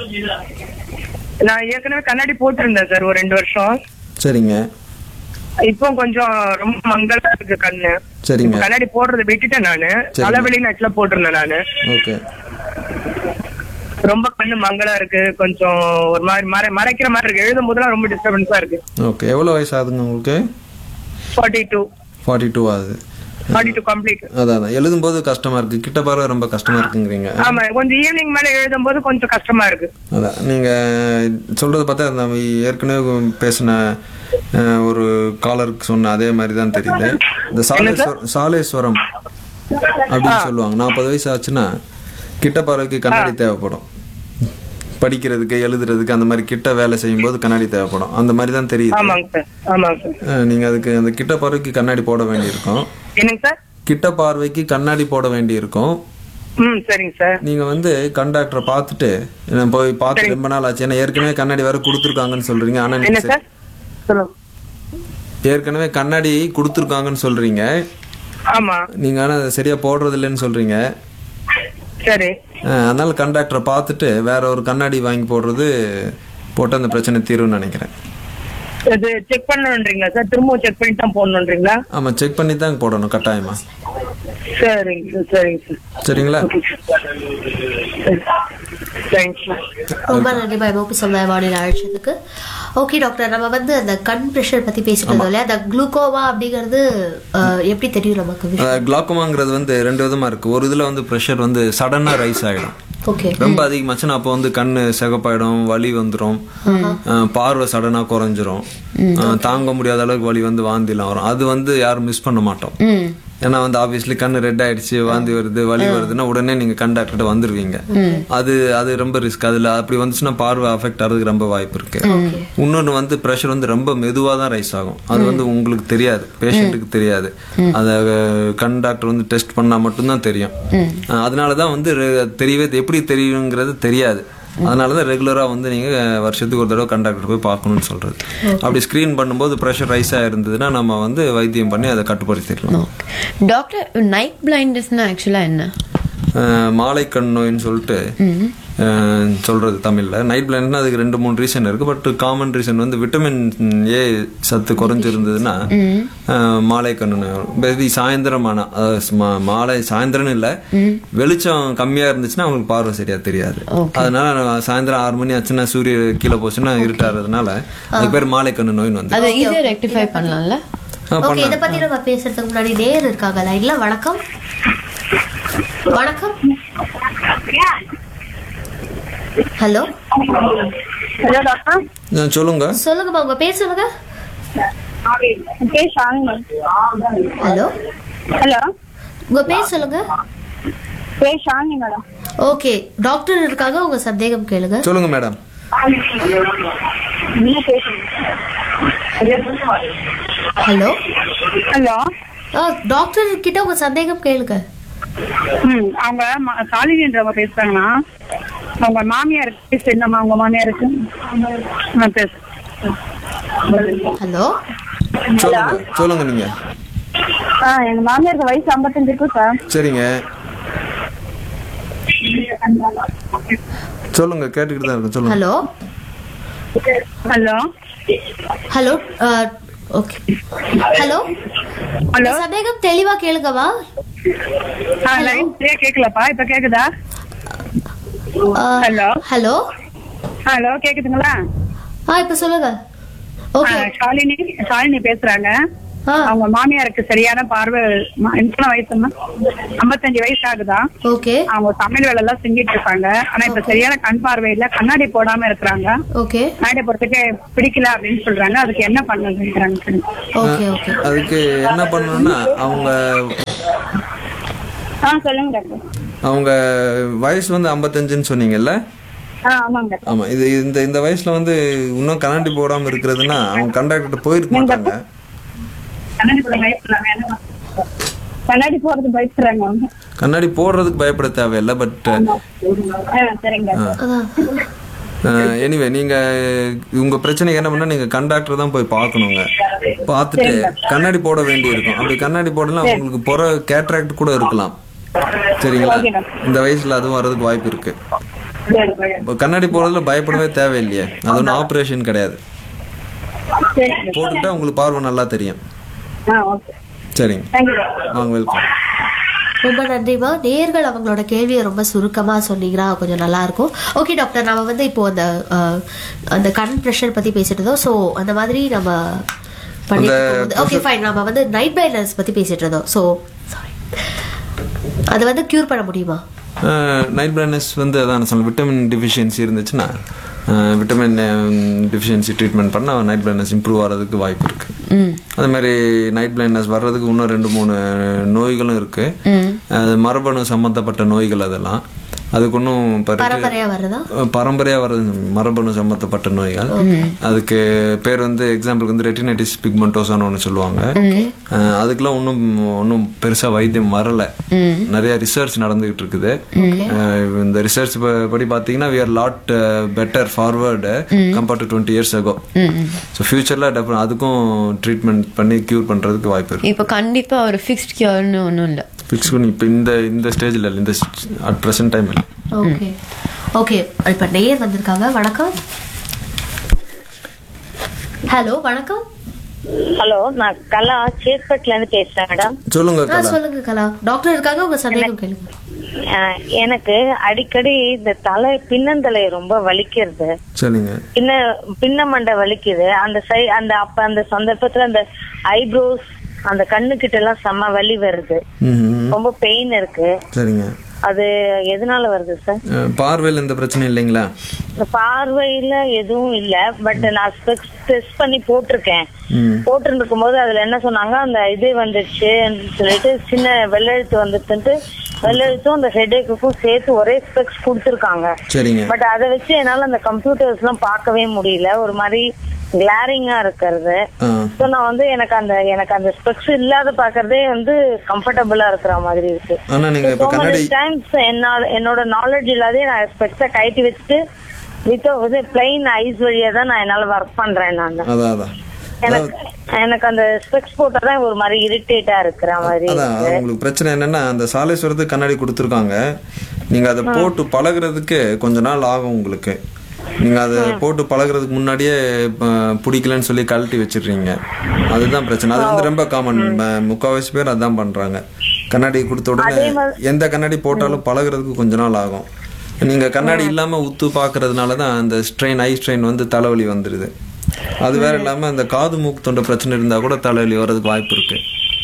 நான் ஏற்கனவே கண்ணாடி போட்டிருந்தேன் சார் ஒரு ரெண்டு வருஷம் சரிங்க இப்போ கொஞ்சம் ரொம்ப மங்களா இருக்கு கண்ணு சரிங்க இப்ப கண்ணாடி போடுறதை விட்டுட்டேன் நானு சரி. தலைவலி ஆக்சுவலா போட்டிருந்தேன் நானு ஓகே ரொம்ப கண்ணு மங்களா இருக்கு கொஞ்சம் ஒரு மாதிரி மறை மறைக்கிற மாதிரி இருக்கு எழுதும் போதெல்லாம் ரொம்ப டிஸ்டர்பன்ஸா இருக்கு ஓகே எவ்வளோ வயசு ஆகுதுங்க உங்களுக்கு ஃபார்ட்டி டூ ஃபார்ட்டி டூ ஆகுது ஃபார்ட்டி டூ கம்ப்ளீட் அதான் அதான் எழுதும்போது கஷ்டமா இருக்கு கிட்ட பார்வை ரொம்ப கஷ்டமா இருக்குங்கிறீங்க ஆமா கொஞ்சம் ஈவினிங் மேல எழுதும் போது கொஞ்சம் கஷ்டமா இருக்கு அதான் நீங்க சொல்றது பார்த்தா நம்ம ஏற்கனவே பேசின அஹ், ஒரு காலருக்கு சொன்ன அதே மாதிரி தான் தெரியுது இந்த சாலேஸ்வரம் சாலேஸ்வரம் அப்படின்னு சொல்லுவாங்க நாற்பது வயசு ஆச்சுன்னா கிட்ட பார்வைக்கு கண்ணாடி தேவைப்படும் படிக்கிறதுக்கு எழுதுறதுக்கு அந்த மாதிரி கிட்ட வேலை செய்யும்போது கண்ணாடி தேவைப்படும் அந்த மாதிரி தான் தெரியுது ஆமாங்க சார் ஆமாங்க சார் அஹ், நீங்க அதுக்கு அந்த கிட்ட பார்வைக்கு கண்ணாடி போட வேண்டியிருக்கும் என்னங்க சார் கிட்ட பார்வைக்கு கண்ணாடி போட வேண்டியிருக்கும் ம் சரிங்க சார் நீங்க வந்து கண்டாக்டரை பார்த்துட்டு நான் போய் பார்த்து ரொம்ப நாள் ஆச்சு ஏன்னா ஏற்கனவே கண்ணாடி வேற கொடுத்துருக்காங்கன்னு சொல்றீங்க ஆனா என்ன நீங்க சரி- சார் சொல்லுங்க ஏற்கனவே கண்ணாடி கொடுத்துருக்காங்கன்னு சொல்றீங்க ஆமா நீங்க ஆனா அதை சரியா போடுறது இல்லைன்னு சொல்றீங்க சரி அஹ், அதனால கண்டாக்டரை பார்த்துட்டு வேற ஒரு கண்ணாடி வாங்கி போடுறது போட்டு அந்த பிரச்சனை தீரும்னு நினைக்கிறேன் இது செக் பண்ணணுன்றீங்களா சார் திரும்பவும் செக் பண்ணிட்டு தான் போடணுன்றீங்களா ஆமா செக் பண்ணி தான் போடணும் கட்டாயமா சரிங்க சார் சரிங்க சார் சரிங்களா தேங்க்ஸ் சார் ரொம்ப நன்றி பயமோப்பு சமுதாய வானிலை அழைச்சதுக்கு ஓகே டாக்டர் நம்ம வந்து அந்த கண் ப்ரெஷர் பத்தி பேசிட்டு இருந்தோம் இல்லையா அந்த குளுக்கோவா அப்படிங்கிறது அஹ், எப்படி தெரியும் நமக்கு கிளாக்கோமாங்கிறது வந்து ரெண்டு விதமா இருக்கு ஒரு இதுல வந்து ப்ரெஷர் வந்து சடனா ரைஸ் ஆயிடும் ஓகே ரொம்ப அதிகமாச்சுன்னா அப்போ வந்து கண்ணு சிகப்பாயிடும் வலி வந்துடும் பார்வை சடனா குறைஞ்சிரும் அஹ் தாங்க முடியாத அளவுக்கு வலி வந்து வாந்திலாம் வரும் அது வந்து யாரும் மிஸ் பண்ண மாட்டோம் ஏன்னா வந்து ஆப்வியஸ்லி கண்ணு ரெட் ஆயிடுச்சு வாந்தி வருது வலி வருதுன்னா உடனே நீங்க கண் டாக்டர்கிட்ட வந்துருவீங்க அது அது ரொம்ப ரிஸ்க் அதுல அப்படி வந்துச்சுன்னா பார்வை அஃபெக்ட் ஆகிறதுக்கு ரொம்ப வாய்ப்பு இருக்கு இன்னொன்னு வந்து ப்ரெஷர் வந்து ரொம்ப மெதுவா தான் ரைஸ் ஆகும் அது வந்து உங்களுக்கு தெரியாது பேஷண்ட்டுக்கு தெரியாது அத கண் டாக்டர் வந்து டெஸ்ட் பண்ணா மட்டும்தான் தெரியும் அஹ் அதனாலதான் வந்து ரெ- தெரியவே எப்படி தெரியுங்கிறது தெரியாது அதனாலதான் ரெகுலரா வந்து நீங்க வருஷத்துக்கு ஒரு தடவை கண்டாக்டர் போய் பார்க்கணும்னு சொல்றது அப்படி ஸ்கிரீன் பண்ணும்போது ப்ரெஷர் ரைஸ் ஆயிருந்ததுன்னா நம்ம வந்து வைத்தியம் பண்ணி அதை கட்டுப்படுத்திடலாம் டாக்டர் நைட் பிளைண்ட்னஸ்னா ஆக்சுவலா என்ன அஹ் மாலை கண் நோயின்னு சொல்லிட்டு அஹ் சொல்றது தமிழ்ல நைட் பிளைண்ட்னா அதுக்கு ரெண்டு மூணு ரீசன் இருக்கு பட் காமன் ரீசன் வந்து விட்டமின் ஏ சத்து குறைஞ்சிருந்ததுன்னா அஹ் மாலை கண்ணு நோய் வரும். பேதி சாயந்தரம் ஆனா அதாவது மா- மாலை சாயந்தரம் இல்ல வெளிச்சம் கம்மியா இருந்துச்சுன்னா அவங்களுக்கு பார்வை சரியா தெரியாது அதனால நான் சாயந்தரம் ஆறு மணி ஆச்சுன்னா சூரிய கீழே போச்சுன்னா இருட்டாறதுனால அதுக்கு பேர் மாலை கண்ணு நோயின்னு வந்து அதை ஈஸியா ரெக்டிஃபை பண்ணலாம்ல ஓகே இதை பத்தி நம்ம பேசுறதுக்கு முன்னாடி நேர் இருக்காங்க லைன்ல வணக்கம் வணக்கம் ஹலோ ஹலோ டாக்டர் ஆ, சொல்லுங்க சொல்லுங்கம்மா உங்க பேர் சொல்லுங்க என் பேர் ஷாலினி ஹலோ ஹலோ உங்க பேர் சொல்லுங்க பேர் ஷாலினி மேடம் ஓகே டாக்டர் இருக்காங்க உங்க சந்தேகம் கேளுங்க சொல்லுங்க மேடம் என்ன பேசுங்க ஹலோ ஹலோ டாக்டர் கிட்ட உங்க சந்தேகம் கேளுங்க ம் அவங்க ம- சாலினின்றவங்க பேசுறாங்கண்ணா அவங்க மாமியாருக்கு பேசு என்னம்மா உங்க மாமியாருக்கு நான் பேசு ஹலோ சொல்லுங்க சொல்லுங்க நீங்க ஆ எங்க மாமியாருக்கு வயசு ஐம்பத்தஞ்சு இருக்கும் சார் சரிங்க சொல்லுங்க கேட்டுக்கிட்டு தான் இருக்கேன் சொல்லுங்க hello hello hello okay hello hello சந்தேகம் தெளிவா கேளுங்கம்மா ஆ லைன் சரியா கேட்கலப்பா இப்ப கேக்குதா ஹலோ ஹலோ ஹலோ கேக்குதுங்களா ஆ இப்ப சொல்லுங்க ஆ, ஓகே ஷாலினி ஷாலினி பேசுறாங்க ஆ அவங்க மாமியாருக்கு சரியான பார்வை ம- எத்தனை வயசுமா ஐம்பத்தஞ்சு வயசு ஆகுதா ஓகே அவங்க சமையல் வேலை எல்லாம் செஞ்சிட்டு இருக்காங்க ஆனா இப்ப சரியான கண் பார்வை இல்ல கண்ணாடி போடாம இருக்கிறாங்க ஓகே கண்ணாடி போறதுக்கு பிடிக்கல அப்படின்னு சொல்றாங்க அதுக்கு என்ன பண்ணுங்கிறாங்க ஓகே ஓகே அதுக்கு என்ன பண்ணணும்னா அவங்க ஆ சொல்லுங்க டாக்டர் அவங்க வயசு வந்து ஐம்பத்தஞ்சுன்னு சொன்னீங்கல்ல ஆ ஆமாங்க டாக்டர் ஆமா இது இந்த இந்த வயசுல வந்து இன்னும் கண்ணாடி போடாம இருக்கிறதுனா அவங்க கண்டாக்டர் போயிருக்க மாட்டாங்க கண்ணாடி போட பயப்படுறாங்க என்ன பண்றது? கண்ணாடி போறது பயப்படுறாங்க அவங்க கண்ணாடி போடுறதுக்கு பயப்பட தேவையில்லை பட் ஆ, சரிங்க டாக்டர் அதான் எனிவே நீங்க உங்க பிரச்சனைக்கு என்ன பண்ணா நீங்க கண்டாக்டர் தான் போய் பார்க்கணுங்க பார்த்துட்டு கண்ணாடி போட வேண்டி இருக்கும் அப்படி கண்ணாடி போடலாம் உங்களுக்கு புற கேட்ராக்ட் கூட இருக்கலாம் சரிங்களா இந்த வயசுல அதுவும் வர்றதுக்கு வாய்ப்பு இருக்கு சரி சரி. இப்போ கண்ணாடி போடுறதுல பயப்படவே தேவையில்லையே அது ஒன்றும் ஆப்ரேஷன் கிடையாது சரிங்க போட்டுட்டா உங்களுக்கு பார்வை நல்லா தெரியும் ஆ ஓகே சரிங்க தேங்க்யூ டாக்டர் வாங்க வெல்கம் ரொம்ப நன்றிமா நேர்கள் அவங்களோட கேள்வியை ரொம்ப சுருக்கமா சொன்னீங்கன்னா கொஞ்சம் நல்லா இருக்கும் ஓகே டாக்டர் நம்ம வந்து இப்போ அந்த அஹ், அந்த கண் ப்ரெஷர் பத்தி பேசிட்டு இருந்தோம் ஸோ அந்த மாதிரி நம்ம பண்ணிட்டு ஓகே ஃபைன் நம்ம வந்து நைட் பிரைட்னஸ் பத்தி பேசிட்டு இருந்தோம் ஸோ அதை வந்து கியூர் பண்ண முடியுமா நைட் பிரைட்னஸ் வந்து அதான் சொல்ல விட்டமின் டிஃபிஷியன்சி இருந்துச்சுன்னா விட்டமின் டிஃபிஷியன்சி ட்ரீட்மெண்ட் பண்ணால் நைட் பிளைண்ட்னஸ் இம்ப்ரூவ் ஆகிறதுக்கு வாய்ப்பு இருக்கு அதே மாதிரி நைட் பிளைண்ட்னஸ் வர்றதுக்கு இன்னும் ரெண்டு மூணு நோய்களும் இருக்கு அது மரபணு சம்மந்தப்பட்ட நோய்கள் அதெல்லாம் அதுக்கு இன்னும் இப்ப இருக்கு. பரம்பரையா வர்றதா பரம்பரையா வர்றது மரபணு சம்பந்தப்பட்ட நோய்கள் அதுக்கு பேர் வந்து எக்ஸாம்பிளுக்கு வந்து ரெட்டினைட்டிஸ் பிக்மெண்டோசான்னு ஒன்று சொல்லுவாங்க அஹ் அதுக்கெல்லாம் ஒன்றும் ஒன்றும் பெருசா வைத்தியம் வரல நிறைய ரிசர்ச் நடந்துகிட்டு இருக்குது அஹ் இந்த ரிசர்ச் படி பார்த்தீங்கன்னா we are lot better forward compared to twenty years ago so ஃபியூச்சர்ல அதுக்கும் ட்ரீட்மெண்ட் பண்ணி கியூர் பண்றதுக்கு வாய்ப்பு இருக்கு இப்போ கண்டிப்பா ஒரு ஃபிக்ஸ்ட் கியூர்னு ஒன்றும் இல்லை ஃபிக்ஸ் பண்ணி இப்போ இந்த இந்த ஸ்டேஜில் இல்லை இந்த அட் ப்ரெசென்ட் டைம் இல்லை ஓகே ஓகே இப்ப நேயர் வந்திருக்காங்க வணக்கம் ஹலோ வணக்கம் ஹலோ நான் கலா சேத்பட்ல இருந்து பேசுறேன் மேடம் சொல்லுங்க ஆ கலா சொல்லுங்க கலா டாக்டர் இருக்காங்க உங்க சந்தேகம் கேளுங்க அஹ் எனக்கு அடிக்கடி இந்த தலை பின்னந்தலை ரொம்ப வலிக்கிறது சரிங்க பின்ன பின்ன மண்டை வலிக்குது அந்த சை அந்த அப்ப அந்த சந்தர்ப்பத்துல அந்த ஐப்ரோஸ் அந்த கண்ணு கிட்ட எல்லாம் செம்ம வலி வருது ம் ரொம்ப பெயின் இருக்கு சரிங்க அது எதனால வருது சார் அஹ் பார்வையில் எந்த பிரச்சனையும் இல்லைங்களா இந்த பார்வையில எதுவும் இல்ல பட் நான் ஸ்பெக்ஸ் டெஸ்ட் பண்ணி போட்டிருக்கேன் ம் போட்டிருக்கும் போது அதுல என்ன சொன்னாங்க அந்த இது வந்துடுச்சு சொல்லிட்டு சின்ன வெள்ளெழுத்து வந்துச்சுன்ட்டு வெள்ளெழுத்தும் அந்த ஹெடேக்குக்கும் சேர்த்து ஒரே ஸ்பெக்ஸ் கொடுத்துருக்காங்க சரிங்க பட் அதை வச்சு என்னால அந்த கம்ப்யூட்டர்ஸ் எல்லாம் பார்க்கவே முடியல ஒரு மாதிரி கிளாரிங்கா இருக்கிறது ஆ ஸோ நான் வந்து எனக்கு அந்த எனக்கு அந்த ஸ்பெக்ஸ் இல்லாத பாக்குறதே வந்து கம்ஃபர்டபுளா இருக்கிற மாதிரி இருக்கு ஆனா நீங்க இப்ப So many கண்ணாடி times என்னோட என்னோட நாலேஜ் இல்லாதே நான் ஸ்பெக்ஸை கழட்டி வச்சுட்டு வித் வந்து பிளைன் ஐஸ் வழியா தான் நான் என்னால ஒர்க் பண்றேன் நான் அதான் அதான் எனக்கு எனக்கு அந்த ஸ்பெக்ஸ் போட்டாதான் ஒரு மாதிரி இரிட்டேட்டா இருக்கிற மாதிரி அதான் அது உங்களுக்கு பிரச்சனை என்னன்னா அந்த சாலேஸ்வரத்துக்கு கண்ணாடி கொடுத்துருக்காங்க நீங்க அதை போட்டு பழகுறதுக்கு கொஞ்ச நாள் ஆகும் உங்களுக்கு நீங்க அதை போட்டு பழகுறதுக்கு முன்னாடியே ப- பிடிக்கலன்னு சொல்லி கழட்டி வச்சிடுறீங்க அதுதான் பிரச்சனை அது வந்து ரொம்ப காமன் முக்கால்வாசி பேர் அதான் பண்றாங்க கண்ணாடி கொடுத்த உடனே எந்த கண்ணாடி போட்டாலும் பழகுறதுக்கு கொஞ்ச நாள் ஆகும் நீங்க கண்ணாடி இல்லாம உத்து பாக்குறதுனால தான் அந்த ஸ்ட்ரெயின் ஐ ஸ்ட்ரெயின் வந்து தலைவலி வந்துடுது அது வேற இல்லாம இந்த காது மூக்கு தொண்டை பிரச்சனை இருந்தா கூட தலைவலி வர்றதுக்கு வாய்ப்பு இருக்கு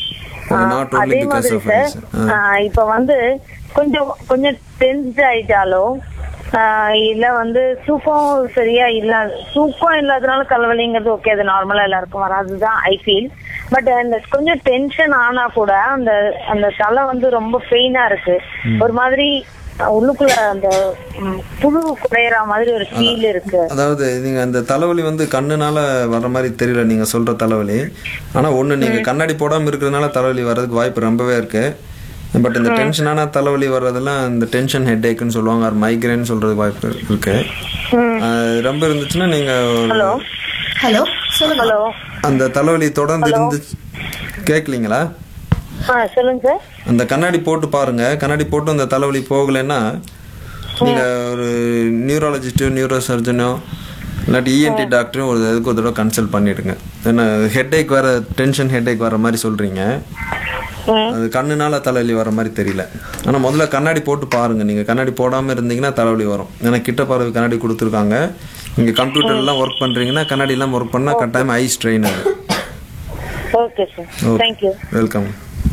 நாட் ஓன்லி அதே பிகாஸ் மாதிரி ஆஃப் சார் இப்ப வந்து கொஞ்சம் கொஞ்சம் டென்ஸ் ஆயிட்டாலோ ஆஹ் இல்ல வந்து தூக்கம் சரியா இல்லாத தூக்கம் இல்லாதனால தலைவலிங்கிறது ஓகே அது நார்மலா எல்லாருக்கும் வராதுதான் ஐ ஃபீல் பட் அந்த கொஞ்சம் டென்ஷன் ஆனா கூட அந்த அந்த தலை வந்து ரொம்ப பெயினா இருக்கு ஒரு மாதிரி உள்ளுக்குள்ள அந்த ம், புழு குடையிற மாதிரி ஒரு ஃபீல் இருக்கு அதாவது நீங்க அந்த தலைவலி வந்து கண்ணுனால வர்ற மாதிரி தெரியல நீங்க சொல்ற தலைவலி ஆனா ஒண்ணு நீங்க கண்ணாடி போடாம இருக்கிறதுனால தலைவலி வர்றதுக்கு வாய்ப்பு ரொம்பவே இருக்கு பட் இந்த டென்ஷனான தலைவலி வர்றதெல்லாம் இந்த டென்ஷன் ஹெட் ஏக்குன்னு சொல்லுவாங்க அது மைக்ரேன் சொல்றதுக்கு வாய்ப்பு இருக்கு அது ரொம்ப இருந்துச்சுன்னா நீங்க ஒரு- ஹலோ சொல்லுங்க ஹலோ அந்த தலைவலி தொடர்ந்து இருந்து கேட்கலீங்களா ஆ சொல்லுங்க சார் அந்த கண்ணாடி போட்டு பாருங்க கண்ணாடி போட்டு அந்த தலைவலி போகலைன்னா நீங்க ஒரு நியூராலஜிஸ்டோ நியூரோ சர்ஜனோ இல்லாட்டி இஎன்டி டாக்டரும் ஒரு இதுக்கு ஒரு தடவை கன்சல்ட் பண்ணிடுங்க ஏன்னா ஹெட்ஏக் வர டென்ஷன் ஹெட்ஏக் வர மாதிரி சொல்றீங்க அது கண்ணுனால தலைவலி வர மாதிரி தெரியல ஆனா முதல்ல கண்ணாடி போட்டு பாருங்க நீங்க கண்ணாடி போடாம இருந்தீங்கன்னா தலைவலி வரும் ஏன்னா கிட்ட பார்வை கண்ணாடி கொடுத்துருக்காங்க நீங்க கம்ப்யூட்டர் எல்லாம் ஒர்க் பண்றீங்கன்னா கண்ணாடி எல்லாம் ஒர்க் பண்ணா கட்டாயமா ஐ ஸ்ட்ரெயின் அது ஓகே சார் தேங்க்யூ வெல்கம்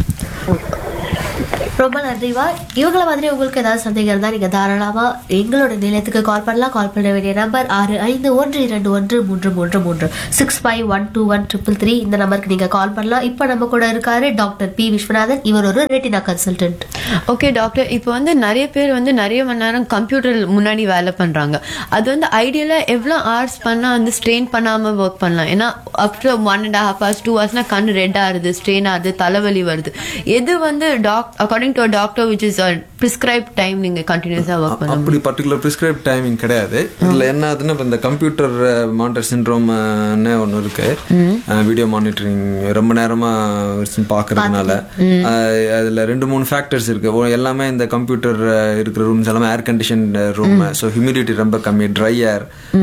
ரொம்ப நன்றிவா இவங்கள மாதிரி உங்களுக்கு ஏதாவது சந்தேகம் இருந்தால் நீங்கள் தாராளமாக எங்களோட நிலையத்துக்கு கால் பண்ணலாம் கால் பண்ண வேண்டிய நம்பர் ஆறு ஐந்து ஒன்று இரண்டு ஒன்று மூன்று மூன்று மூன்று six five one two one triple three இந்த நம்பருக்கு நீங்கள் கால் பண்ணலாம் இப்போ நம்ம கூட இருக்காரு டாக்டர் பி விஸ்வநாதன் இவர் ஒரு ரெட்டினா கன்சல்டன்ட் ஓகே டாக்டர் இப்போ வந்து நிறைய பேர் வந்து நிறைய மணி நேரம் கம்ப்யூட்டர் முன்னாடி வேலை பண்றாங்க அது வந்து ஐடியலா எவ்வளவு ஹவர்ஸ் பண்ணா வந்து ஸ்ட்ரெயின் பண்ணாம ஒர்க் பண்ணலாம் ஏன்னா after one and half hours two ஹவர்ஸ்னா கண் ரெட் ஆகுது ஸ்ட்ரெயின் ஆகுது தலைவலி வருது எது வந்து doc according to doctor which is prescribe time நீங்க கண்டினியூஸா ஒர்க் பண்ண அப்படி பர்டிகுலர் ப்ரிஸ்கிரைப் டைமிங் கிடையாது இதுல என்ன ஆகுதுன்னா இப்ப இந்த கம்ப்யூட்டர் மானிட்டர் சிண்ட்ரோம் ஒன்று இருக்கு வீடியோ மானிட்டரிங் ரொம்ப நேரமா வச்சு பாக்குறதுனால அஹ், அதுல ரெண்டு மூணு ஃபேக்டர்ஸ் இருக்கு ஒ- எல்லாமே இந்த கம்ப்யூட்டர் இருக்கிற ரூம்ஸ் எல்லாமே air condition room so humidity ரொம்ப கம்மி ட்ரை ஏர்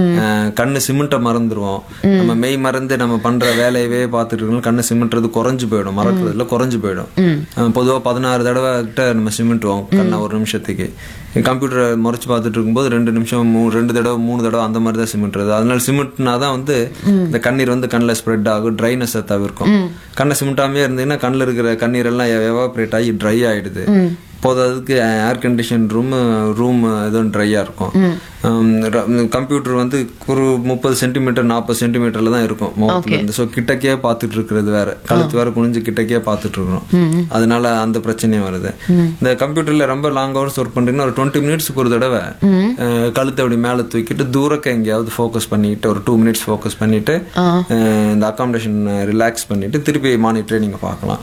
கண்ணு சிமெண்ட்டை மறந்துடுவோம் நம்ம மெய் மறந்து நம்ம பண்ற வேலையவே பார்த்துட்டு இருக்கோம் கண்ணு சிமெண்ட்றது குறைஞ்சு போயிடும் மறக்கிறதுல குறைஞ்சு போயிடும் அஹ், பொதுவா பதினாறு தடவை கிட்ட நம்ம சிமெண்ட்டுவோம் கண்ணை ஒரு நிமிஷத்துக்கு கம்ப்யூட்டரை முறைச்சு பார்த்துட்டு இருக்கும்போது ரெண்டு நிமிஷம் மூ ரெண்டு தடவை மூணு தடவை அந்த மாதிரி தான் சிமெண்ட்றது அதனால சிமெண்ட்னா தான் வந்து இந்த கண்ணீர் வந்து கண்ணில் ஸ்ப்ரெட் ஆகும் ட்ரைனஸை தவிர்க்கும் கண்ணை சிமெண்டாமே இருந்தீங்கன்னா கண்ணில் இருக்கிற கண்ணீர் எல்லாம் எவாப்ரேட் ஆகி ட்ரை ஆயிடுது போது அதுக்கு ஏர் கண்டிஷன் ரூம் ரூம் எதுவும் ட்ரையாக இருக்கும் கம்ப்யூட்டர் வந்து ஒரு முப்பது சென்டிமீட்டர் நாற்பது சென்டிமீட்டர்ல தான் இருக்கும் முகத்துல இருந்து ஸோ கிட்டக்கே பார்த்துட்டு இருக்கிறது வேற கழுத்து வேற குனிஞ்சு கிட்டக்கே பார்த்துட்டு இருக்கிறோம் அதனால அந்த பிரச்சனையும் வருது இந்த கம்ப்யூட்டர்ல ரொம்ப லாங் ஹவர்ஸ் ஒர்க் பண்றீங்கன்னா ஒரு டுவெண்ட்டி மினிட்ஸ்க்கு ஒரு தடவை அஹ், கழுத்தை அப்படி மேலே தூக்கிட்டு தூரக்க எங்கேயாவது ஃபோக்கஸ் பண்ணிட்டு ஒரு டூ மினிட்ஸ் ஃபோக்கஸ் பண்ணிட்டு அஹ், இந்த அகாமடேஷன் ரிலாக்ஸ் பண்ணிட்டு திருப்பி மானிட்டரே நீங்க பார்க்கலாம்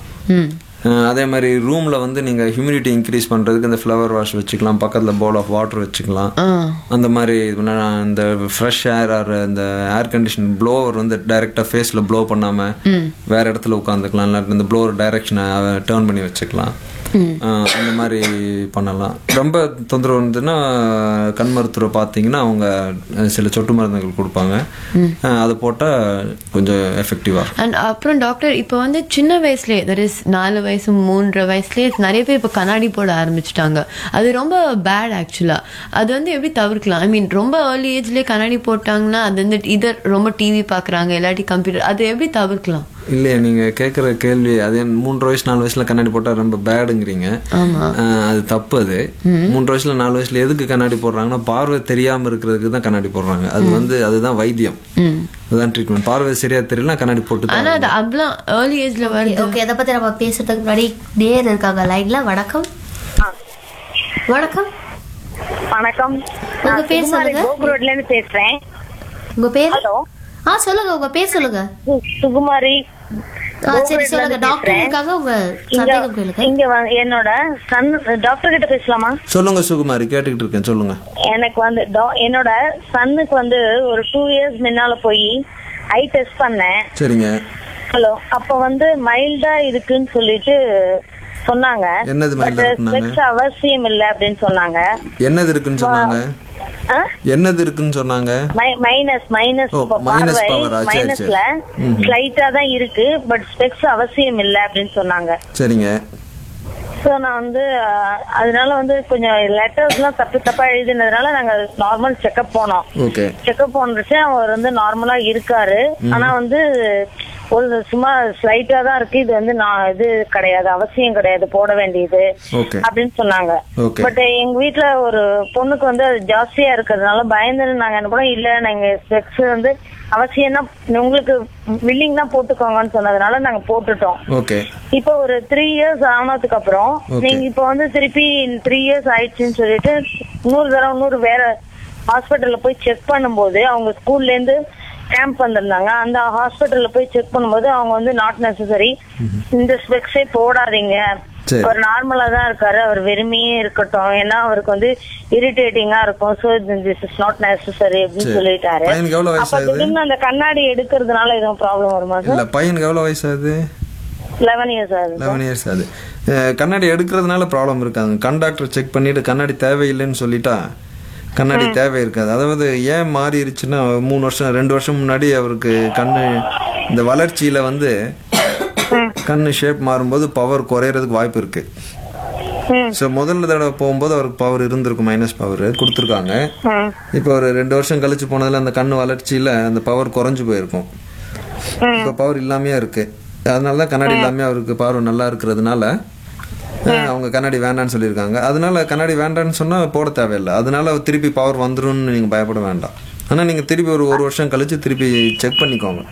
அஹ் அதே மாதிரி ரூம்ல வந்து நீங்க ஹியூமிடிட்டி இன்க்ரீஸ் பண்றதுக்கு இந்த ஃப்ளவர் வாஷ் வச்சுக்கலாம் பக்கத்துல பவுல் ஆஃப் வாட்டர் வச்சுக்கலாம் அந்த மாதிரி இது பண்ணா இந்த ஃப்ரெஷ் ஏர் ஆர் இந்த ஏர் கண்டிஷன் ப்ளோவர் வந்து டைரக்டா ஃபேஸ்ல ப்ளோ பண்ணாம வேற இடத்துல உட்காந்துக்கலாம் இல்லாட்டி இந்த ப்ளோவர் டைரக்ஷனை டேர்ன் பண்ணி வச்சுக்கலாம் அஹ் அந்த மாதிரி பண்ணலாம் ரொம்ப தொந்தரவு இருந்ததுன்னா கண் மருத்துவரை பார்த்தீங்கன்னா அவங்க அஹ் சில சொட்டு மருந்துகள் கொடுப்பாங்க அஹ் அதை போட்டால் கொஞ்சம் எஃபெக்டிவாக இருக்கும் அண்ட் அப்புறம் டாக்டர் இப்போ வந்து சின்ன வயசுலயே தட் இஸ் நாலு வயசு மூன்றரை வயசுலயே நிறைய பேர் இப்போ கண்ணாடி போட ஆரம்பிச்சிட்டாங்க அது ரொம்ப பேட் ஆக்சுவலா அது வந்து எப்படி தவிர்க்கலாம் ஐ மீன் ரொம்ப ஏர்லி ஏஜ்லயே கண்ணாடி போட்டாங்கன்னா அது வந்து இதர் ரொம்ப டிவி பாக்குறாங்க இல்லாட்டி கம்ப்யூட்டர் அது எப்படி தவிர்க்கலாம் இல்லையா நீங்க கேக்குற கேள்வி அது ஏன் மூன்று வயசு நாலு வயசுல கண்ணாடி போட்டா ரொம்ப பேடுங்கிறீங்க ஆஹ் அது தப்பு அது மூன்று வயசுல நாலு வயசுல எதுக்கு கண்ணாடி போடுறாங்கன்னா பார்வை தெரியாம இருக்கிறதுக்கு தான் கண்ணாடி போடுறாங்க அது வந்து அதுதான் வைத்தியம் அதுதான் ட்ரீட்மெண்ட் பார்வை சரியா தெரியல கண்ணாடி போட்டு தான் ஆனா அது அவ்வளோ ஏர்லி ஏஜ்ல வருது ஓகே இதை பத்தி நம்ம பேசுறதுக்கு முன்னாடி நேர் இருக்காங்க லைன்ல வணக்கம் வணக்கம் வணக்கம் உங்க நான் பேர் சுகுமாரி சொல்லுங்க. கோக் ரோட்ல இருந்து பேசுறேன் உங்க பேர் ஹலோ ஆ சொல்லுங்க உங்க பேர் சொல்லுங்க சு- சுகுமாரி ஆ சரி சொல்லுங்க டாக்டர் இருக்காங்க உங்க சந்தேகம் இங்க கேளுங்க இங்க வ- என்னோட சன் டாக்டர் கிட்ட பேசலாமா சொல்லுங்க சுகுமாரி கேட்டுக்கிட்டு இருக்கேன் சொல்லுங்க எனக்கு வந்து டா- என்னோட சன்னுக்கு வந்து ஒரு டூ இயர்ஸ் முன்னால போய் ஐ டெஸ்ட் பண்ணேன் சரிங்க ஹலோ அப்ப வந்து மைல்டா இருக்குன்னு சொல்லிட்டு சொன்னாங்க என்னது mild ஆ இருக்குன்னாங்க? ஸ்பெக்ஸ் அவசியம் இல்ல அப்படின்னு சொன்னாங்க என்னது இருக்குன்னு சொன்னாங்க என்னது இருக்குன்னு சொன்னாங்க மைனஸ் மைனஸ் ஓ, minus power ஆ, சரி, மைனஸ்ல ஸ்லைட்டா தான் இருக்கு பட் ஸ்பெக்ஸ் அவசியம் இல்ல அப்படின்னு சொன்னாங்க சரிங்க சோ நான் வந்து அஹ், அதனால வந்து கொஞ்சம் லெட்டர்ஸ் எல்லாம் தப்பு தப்பா எழுதினதுனால நாங்க நார்மல் செக்அப் போனோம் ஓகே செக்அப் போனச்சு அவர் வந்து நார்மலா இருக்காரு ஆனா வந்து ஒரு சும்மா ஸ்லைட்டா தான் இருக்கு இது வந்து நான் இது கிடையாது அவசியம் கிடையாது போட வேண்டியது ஓகே அப்படின்னு சொன்னாங்க Okay. பட் எங்க வீட்ல ஒரு பொண்ணுக்கு வந்து அது ஜாஸ்தியா இருக்கிறதுனால பயந்து நாங்க என்ன பண்ணோம் இல்ல நாங்க ஸ்பெக்ஸ் வந்து அவசியம் தான் உங்களுக்கு வில்லிங் தான் போட்டுக்கோங்கன்னு சொன்னதுனால நாங்க போட்டுட்டோம் ஓகே இப்போ ஒரு த்ரீ இயர்ஸ் ஆனதுக்கு அப்புறம் Okay. நீங்க இப்போ வந்து திருப்பி த்ரீ இயர்ஸ் ஆயிடுச்சுன்னு சொல்லிட்டு இன்னொரு தடவை இன்னொரு வேற ஹாஸ்பிட்டல்ல போய் செக் பண்ணும்போது அவங்க ஸ்கூல்ல இருந்து கேம்ப் வந்திருந்தாங்க அந்த ஹாஸ்பிட்டல்ல போய் செக் பண்ணும்போது அவங்க வந்து நாட் நெசசரி இந்த ஸ்பெக்ஸே போடாதீங்க சரி. அவர் நார்மலா தான் இருக்காரு அவர் வெறுமையே இருக்கட்டும் ஏன்னா அவருக்கு வந்து இரிட்டேட்டிங்கா இருக்கும் so this is not necessary அப்படின்னு சரி. சொல்லிட்டாரு பையனுக்கு எவ்வளவு அப்ப வயசாகுது? திடீர்னு அந்த கண்ணாடி எடுக்கிறதுனால எதுவும் ப்ராப்ளம் வருமா இல்ல சார் பையனுக்கு எவ்வளவு வயசாகுது லெவன் இயர்ஸ் ஆகுது sir. லெவன் இயர்ஸ் ஆகுது அஹ் கண்ணாடி எடுக்கிறதுனால ப்ராப்ளம் இருக்காது கண் டாக்டர் செக் பண்ணிட்டு கண்ணாடி தேவையில்லைன்னு சொல்லிட்டா கண்ணாடி தேவை இருக்காது அதாவது ஏன் மாறிடுச்சுன்னா மூணு வருஷம் ரெண்டு வருஷம் முன்னாடி அவருக்கு கண்ணு இந்த வளர்ச்சியில வந்து கண்ணு ஷேப் மாறும்போது பவர் குறையறதுக்கு வாய்ப்பு இருக்கு ஸோ முதல்ல தடவை போகும்போது அவருக்கு பவர் இருந்திருக்கும் மைனஸ் பவர் கொடுத்துருக்காங்க இப்போ ஒரு ரெண்டு வருஷம் கழிச்சு போனதுல அந்த கண்ணு வளர்ச்சியில அந்த பவர் குறைஞ்சு போயிருக்கும் இப்போ பவர் இல்லாமையே இருக்கு அதனால தான் கண்ணாடி இல்லாமே அவருக்கு பார்வை நல்லா இருக்கிறதுனால அஹ், அவங்க கண்ணாடி வேண்டாம்னு சொல்லியிருக்காங்க அதனால கண்ணாடி வேண்டாம்னு சொன்னா போட தேவையில்லை அதனால திருப்பி பவர் வந்துரும்னு நீங்க பயப்பட வேண்டாம் ஆனா நீங்க திருப்பி ஒரு ஒரு வருஷம் கழிச்சு திருப்பி செக் பண்ணிக்கோங்க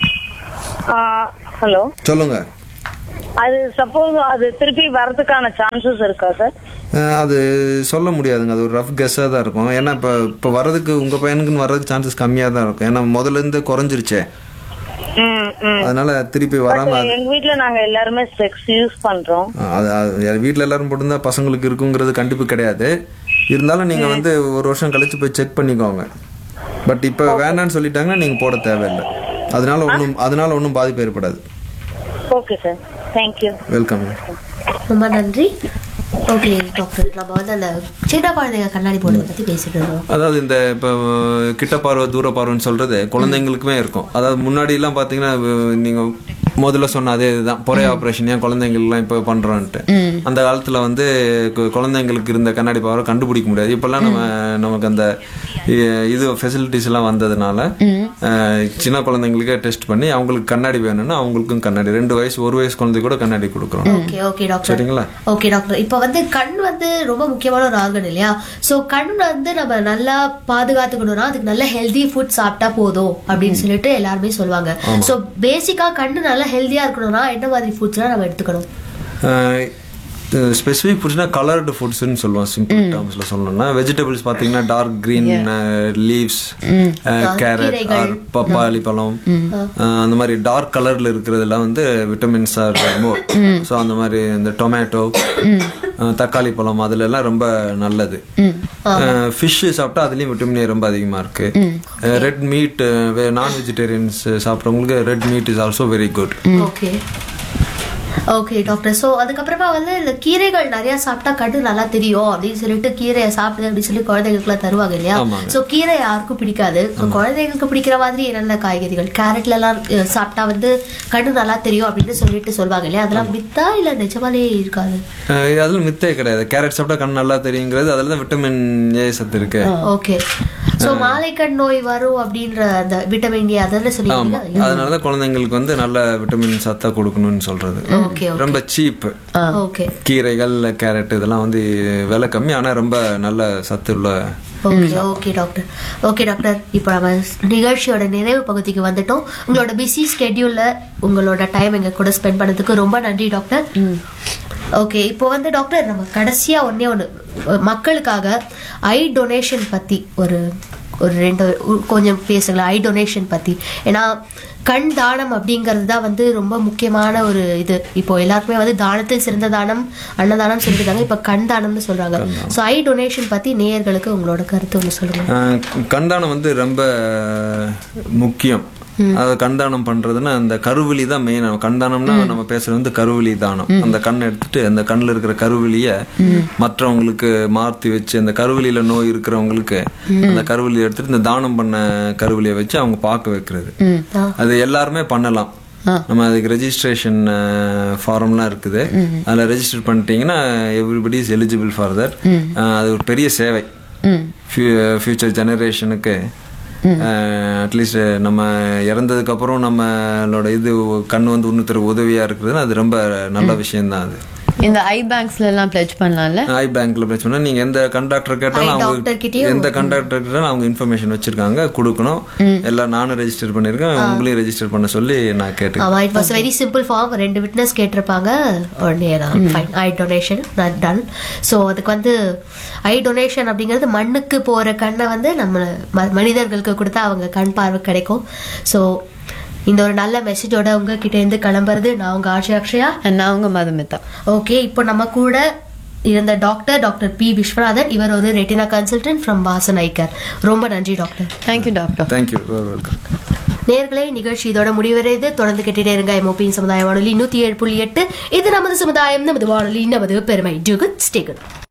ஹலோ சொல்லுங்க அது சப்போஸ் அது திருப்பி வரதுக்கான சான்சஸ் இருக்கா சார் அஹ், அது சொல்ல முடியாதுங்க அது ஒரு ரஃப் கெஸ்ஸாக தான் இருக்கும் ஏன்னா இப்போ இப்போ வர்றதுக்கு உங்க பையனுக்குன்னு வர்றதுக்கு சான்சஸ் கம்மியாக தான் இருக்கும் ஏன்னா முதல்ல இருந்து குறைஞ்சிருச்சே ம் ம் அதனால திருப்பி வராம அது- எங்க வீட்ல நாங்க எல்லாருமே ஸ்பெக்ஸ் யூஸ் பண்றோம் அது அது வீட்டில் எல்லாரும் போட்டிருந்தா பசங்களுக்கு இருக்குங்கிறது கண்டிப்பு கிடையாது இருந்தாலும் நீங்க வந்து ஒரு வருஷம் கழிச்சு போய் செக் பண்ணிக்கோங்க பட் இப்போ வேண்டாம்னு சொல்லிட்டாங்கன்னா நீங்க போட தேவையில்லை அதனால ஒன்றும் அதனால ஒன்றும் பாதிப்பு ஏற்படாது ஓகே சார் தேங்க்யூ வெல்கம் ரொம்ப நன்றி ஓகே டாக்டர் நம்ம வந்து அந்த சின்ன குழந்தைங்க கண்ணாடி போடுறத பத்தி பேசிட்டு இருந்தோம் அதாவது இந்த இப்போ கிட்ட பார்வை தூர பார்வைன்னு சொல்றது குழந்தைங்களுக்குமே இருக்கும் அதாவது முன்னாடி எல்லாம் பாத்தீங்கன்னா அஹ், நீங்க முதல்ல சொன்ன அதே இதுதான் பொறை ஆபரேஷன் ஏன் குழந்தைங்கள்லாம் இப்போ பண்றோன்ட்டு அந்த காலத்துல வந்து கு- குழந்தைங்களுக்கு இருந்த கண்ணாடி பார்வை கண்டுபிடிக்க முடியாது இப்பெல்லாம் நம்ம நமக்கு அந்த இ- இது ஃபெசிலிட்டிஸ் எல்லாம் வந்ததுனால அஹ், சின்ன குழந்தைங்களுக்கே டெஸ்ட் பண்ணி அவங்களுக்கு கண்ணாடி வேணும்னா அவங்களுக்கும் கண்ணாடி ரெண்டு வயசு ஒரு வயசு குழந்தை கூட கண்ணாடி கொடுக்குறோம் ஓகே ஓகே டாக்டர் சரிங்களா ஓகே டாக்டர் இப்போ வந்து கண் வந்து ரொம்ப முக்கியமான ஒரு ஆர்கன் இல்லையா சோ கண் வந்து நம்ம நல்லா பாதுகாத்துக்கணும்னா அதுக்கு நல்ல ஹெல்தி ஃபுட் சாப்பிட்டா போதும் அப்படின்னு சொல்லிட்டு எல்லாருமே சொல்லுவாங்க சோ பேசிக்கா கண்ணு நல்லா ஹெல்தியா இருக்கணும்னா என்ன மாதிரி ஃபுட்ஸ்லாம் நம்ம எடுத்துக்கணும் ஸ்பெசிஃபிக் ஃபுட்ஸ்னா கலர்டு ஃபுட்ஸ்னு சொல்லுவோம் சிம்பிள் டேர்ம்ஸ்ல சொல்லணும்னா வெஜிடபிள்ஸ் பார்த்தீங்கன்னா டார்க் கிரீன் லீவ்ஸ் கேரட் கீரைகள். ஆர் பப்பாளி பழம் அஹ், அந்த மாதிரி டார்க் கலர்ல இருக்கிறதெல்லாம் வந்து விட்டமின்ஸ் ஆர் மோர் ஸோ அந்த மாதிரி இந்த டொமேட்டோ தக்காளி பழம் அதுல எல்லாம் ரொம்ப நல்லது ஃபிஷ் சாப்பிட்டா அதுலயும் விட்டமின் ஏ ரொம்ப அதிகமா இருக்கு ரெட் மீட் நான் வெஜிடேரியன்ஸ் சாப்பிட்றவங்களுக்கு red meat is also very good okay okay doctor so அதுக்கப்புறமா வந்து இந்த கீரைகள் நிறைய சாப்பிட்டா கண்ணு நல்லா தெரியும் அப்படின்னு சொல்லிட்டு கீரையை சாப்பிடு அப்படின்னு சொல்லி குழந்தைகளுக்குலாம் தருவாங்க இல்லையா ஆமாங்க. ஸோ கீரை யாருக்கும் பிடிக்காது ஸோ குழந்தைங்களுக்கு பிடிக்கிற மாதிரி என்னென்ன காய்கறிகள் கேரட்ல எல்லாம் அஹ், சாப்பிட்டா வந்து கண்ணு நல்லா தெரியும் அப்படின்னு சொல்லிட்டு சொல்லுவாங்க இல்லையா அதெல்லாம் மித்தா இல்ல நிஜமாலே இருக்காது அஹ் அதுல மித்தே கிடையாது கேரட் சாப்பிட்டா கண் நல்லா தெரியுங்கிறது அதுல தான் விட்டமின் ஏ சத்து இருக்கு ஓகே ஸோ மாலைக்கண் நோய் வரும் அப்படின்ற அந்த விட்டமின் ஏ அதெல்லாம் ஆமா சொல்லியிருக்கீங்க அதனாலதான் குழந்தைங்களுக்கு வந்து நல்ல விட்டமின் சத்தா கொடுக்கணும்னு சொல்றது ஓகே ரொம்ப சீப் ஓகே கீரைகள் கேரட் இதெல்லாம் வந்து விலை கம்மி ஆனா ரொம்ப நல்ல சத்து உள்ள okay okay doctor okay doctor இப்போ நம்ம நிகழ்ச்சியோட நிறைவு பகுதிக்கு வந்துட்டோம் உங்களோட பிஸி ஸ்கெடியூல்ல உங்களோட டைம் எங்க கூட ஸ்பெண்ட் பண்ணதுக்கு ரொம்ப நன்றி டாக்டர் ஓகே இப்போ வந்து டாக்டர் நம்ம கடைசியா ஒண்ணே ஒன்று மக்களுக்காக ஐ டொனேஷன் பத்தி ஒரு ஒரு ரெண்டு உ- கொஞ்சம் பேசுங்களேன் ஐ டொனேஷன் பத்தி ஏன்னா கண் தானம் அப்படிங்கிறது தான் வந்து ரொம்ப முக்கியமான ஒரு இது இப்போ எல்லாருக்குமே வந்து தானத்தில் சிறந்த தானம் அன்னதானம் சொல்லியிருக்காங்க இப்போ கண் தானம்னு சொல்றாங்க ஸோ ஐ டொனேஷன் பத்தி நேயர்களுக்கு உங்களோட கருத்து ஒன்று சொல்லுங்க அஹ் கண்தானம் வந்து ரொம்ப முக்கியம் அது கண்தானம் பண்றதுன்னா அந்த கருவிழி தான் மெயின் கண்தானம்னா நம்ம பேசுறது வந்து கருவிழி தானம் அந்த கண் எடுத்துட்டு அந்த கண்ணுல இருக்கிற கருவிழிய மற்றவங்களுக்கு மாத்தி வச்சு அந்த கருவிழியில நோய் இருக்கிறவங்களுக்கு அந்த கருவிழியை எடுத்துட்டு இந்த தானம் பண்ண கருவிழியை வச்சு அவங்க பார்க்க வைக்கிறது அது எல்லாருமே பண்ணலாம் நம்ம அதுக்கு ரெஜிஸ்ட்ரேஷன் ஃபார்ம்லாம் இருக்குது அதில் ரெஜிஸ்டர் பண்ணிட்டீங்கன்னா everybody is eligible for that அது ஒரு பெரிய சேவை ஃபியூச்சர் ஜெனரேஷனுக்கு அட்லீஸ்ட் நம்ம இறந்ததுக்கு அப்புறம் நம்மளோட இது கண் வந்து இன்னொருத்தர் உதவியா இருக்குதுன்னா அது ரொம்ப நல்ல விஷயம்தான் அது இந்த ஐ பேங்க்ஸ்ல எல்லாம் பிளட்ஜ் பண்ணலாம்ல ஐ பேங்க்ல போய் சொன்னா நீங்க எந்த கண்டாக்டர் கேட்டாலும் Eye அவங்க doctor கிட்டயும் எந்த கண்டாக்டர் கேட்டாலும் அவங்க இன்ஃபர்மேஷன் வச்சிருக்காங்க கொடுக்கணும் எல்லாம் நானும் ரெஜிஸ்டர் பண்ணிருக்கேன் உங்களையும் ரெஜிஸ்டர் பண்ண சொல்லி நான் கேட்டேன் ஆமா it was very simple form ரெண்டு விட்னஸ் கேட்டிருப்பாங்க உடனே fine I donation done so அதுக்கு வந்து ஐ டொனேஷன் அப்படிங்கிறது மண்ணுக்கு போற கண்ணை வந்து நம்ம ம- மனிதர்களுக்கு கொடுத்தா அவங்க கண் பார்வை கிடைக்கும் ஸோ இந்த ஒரு நல்ல மெசேஜோட உங்ககிட்ட இருந்து கிளம்புறது நான் உங்க ஆட்சி அக்ஷயா And நான் உங்க மதுமிதா ஓகே இப்போ நம்ம கூட இருந்த டாக்டர் டாக்டர் பி விஸ்வநாதன் இவர் ஒரு retina consultant from Vasan eye care ரொம்ப நன்றி doctor thank you doctor thank you welcome நேர்களே நிகழ்ச்சி இதோட முடிவடைது தொடர்ந்து கேட்டுட்டே இருங்க எம்ஓபியின் சமுதாய வானொலி நூத்தி ஏழு புள்ளி எட்டு இது நமது சமுதாயம் நமது வானொலி நமது பெருமை டு குட் ஸ்டே குட்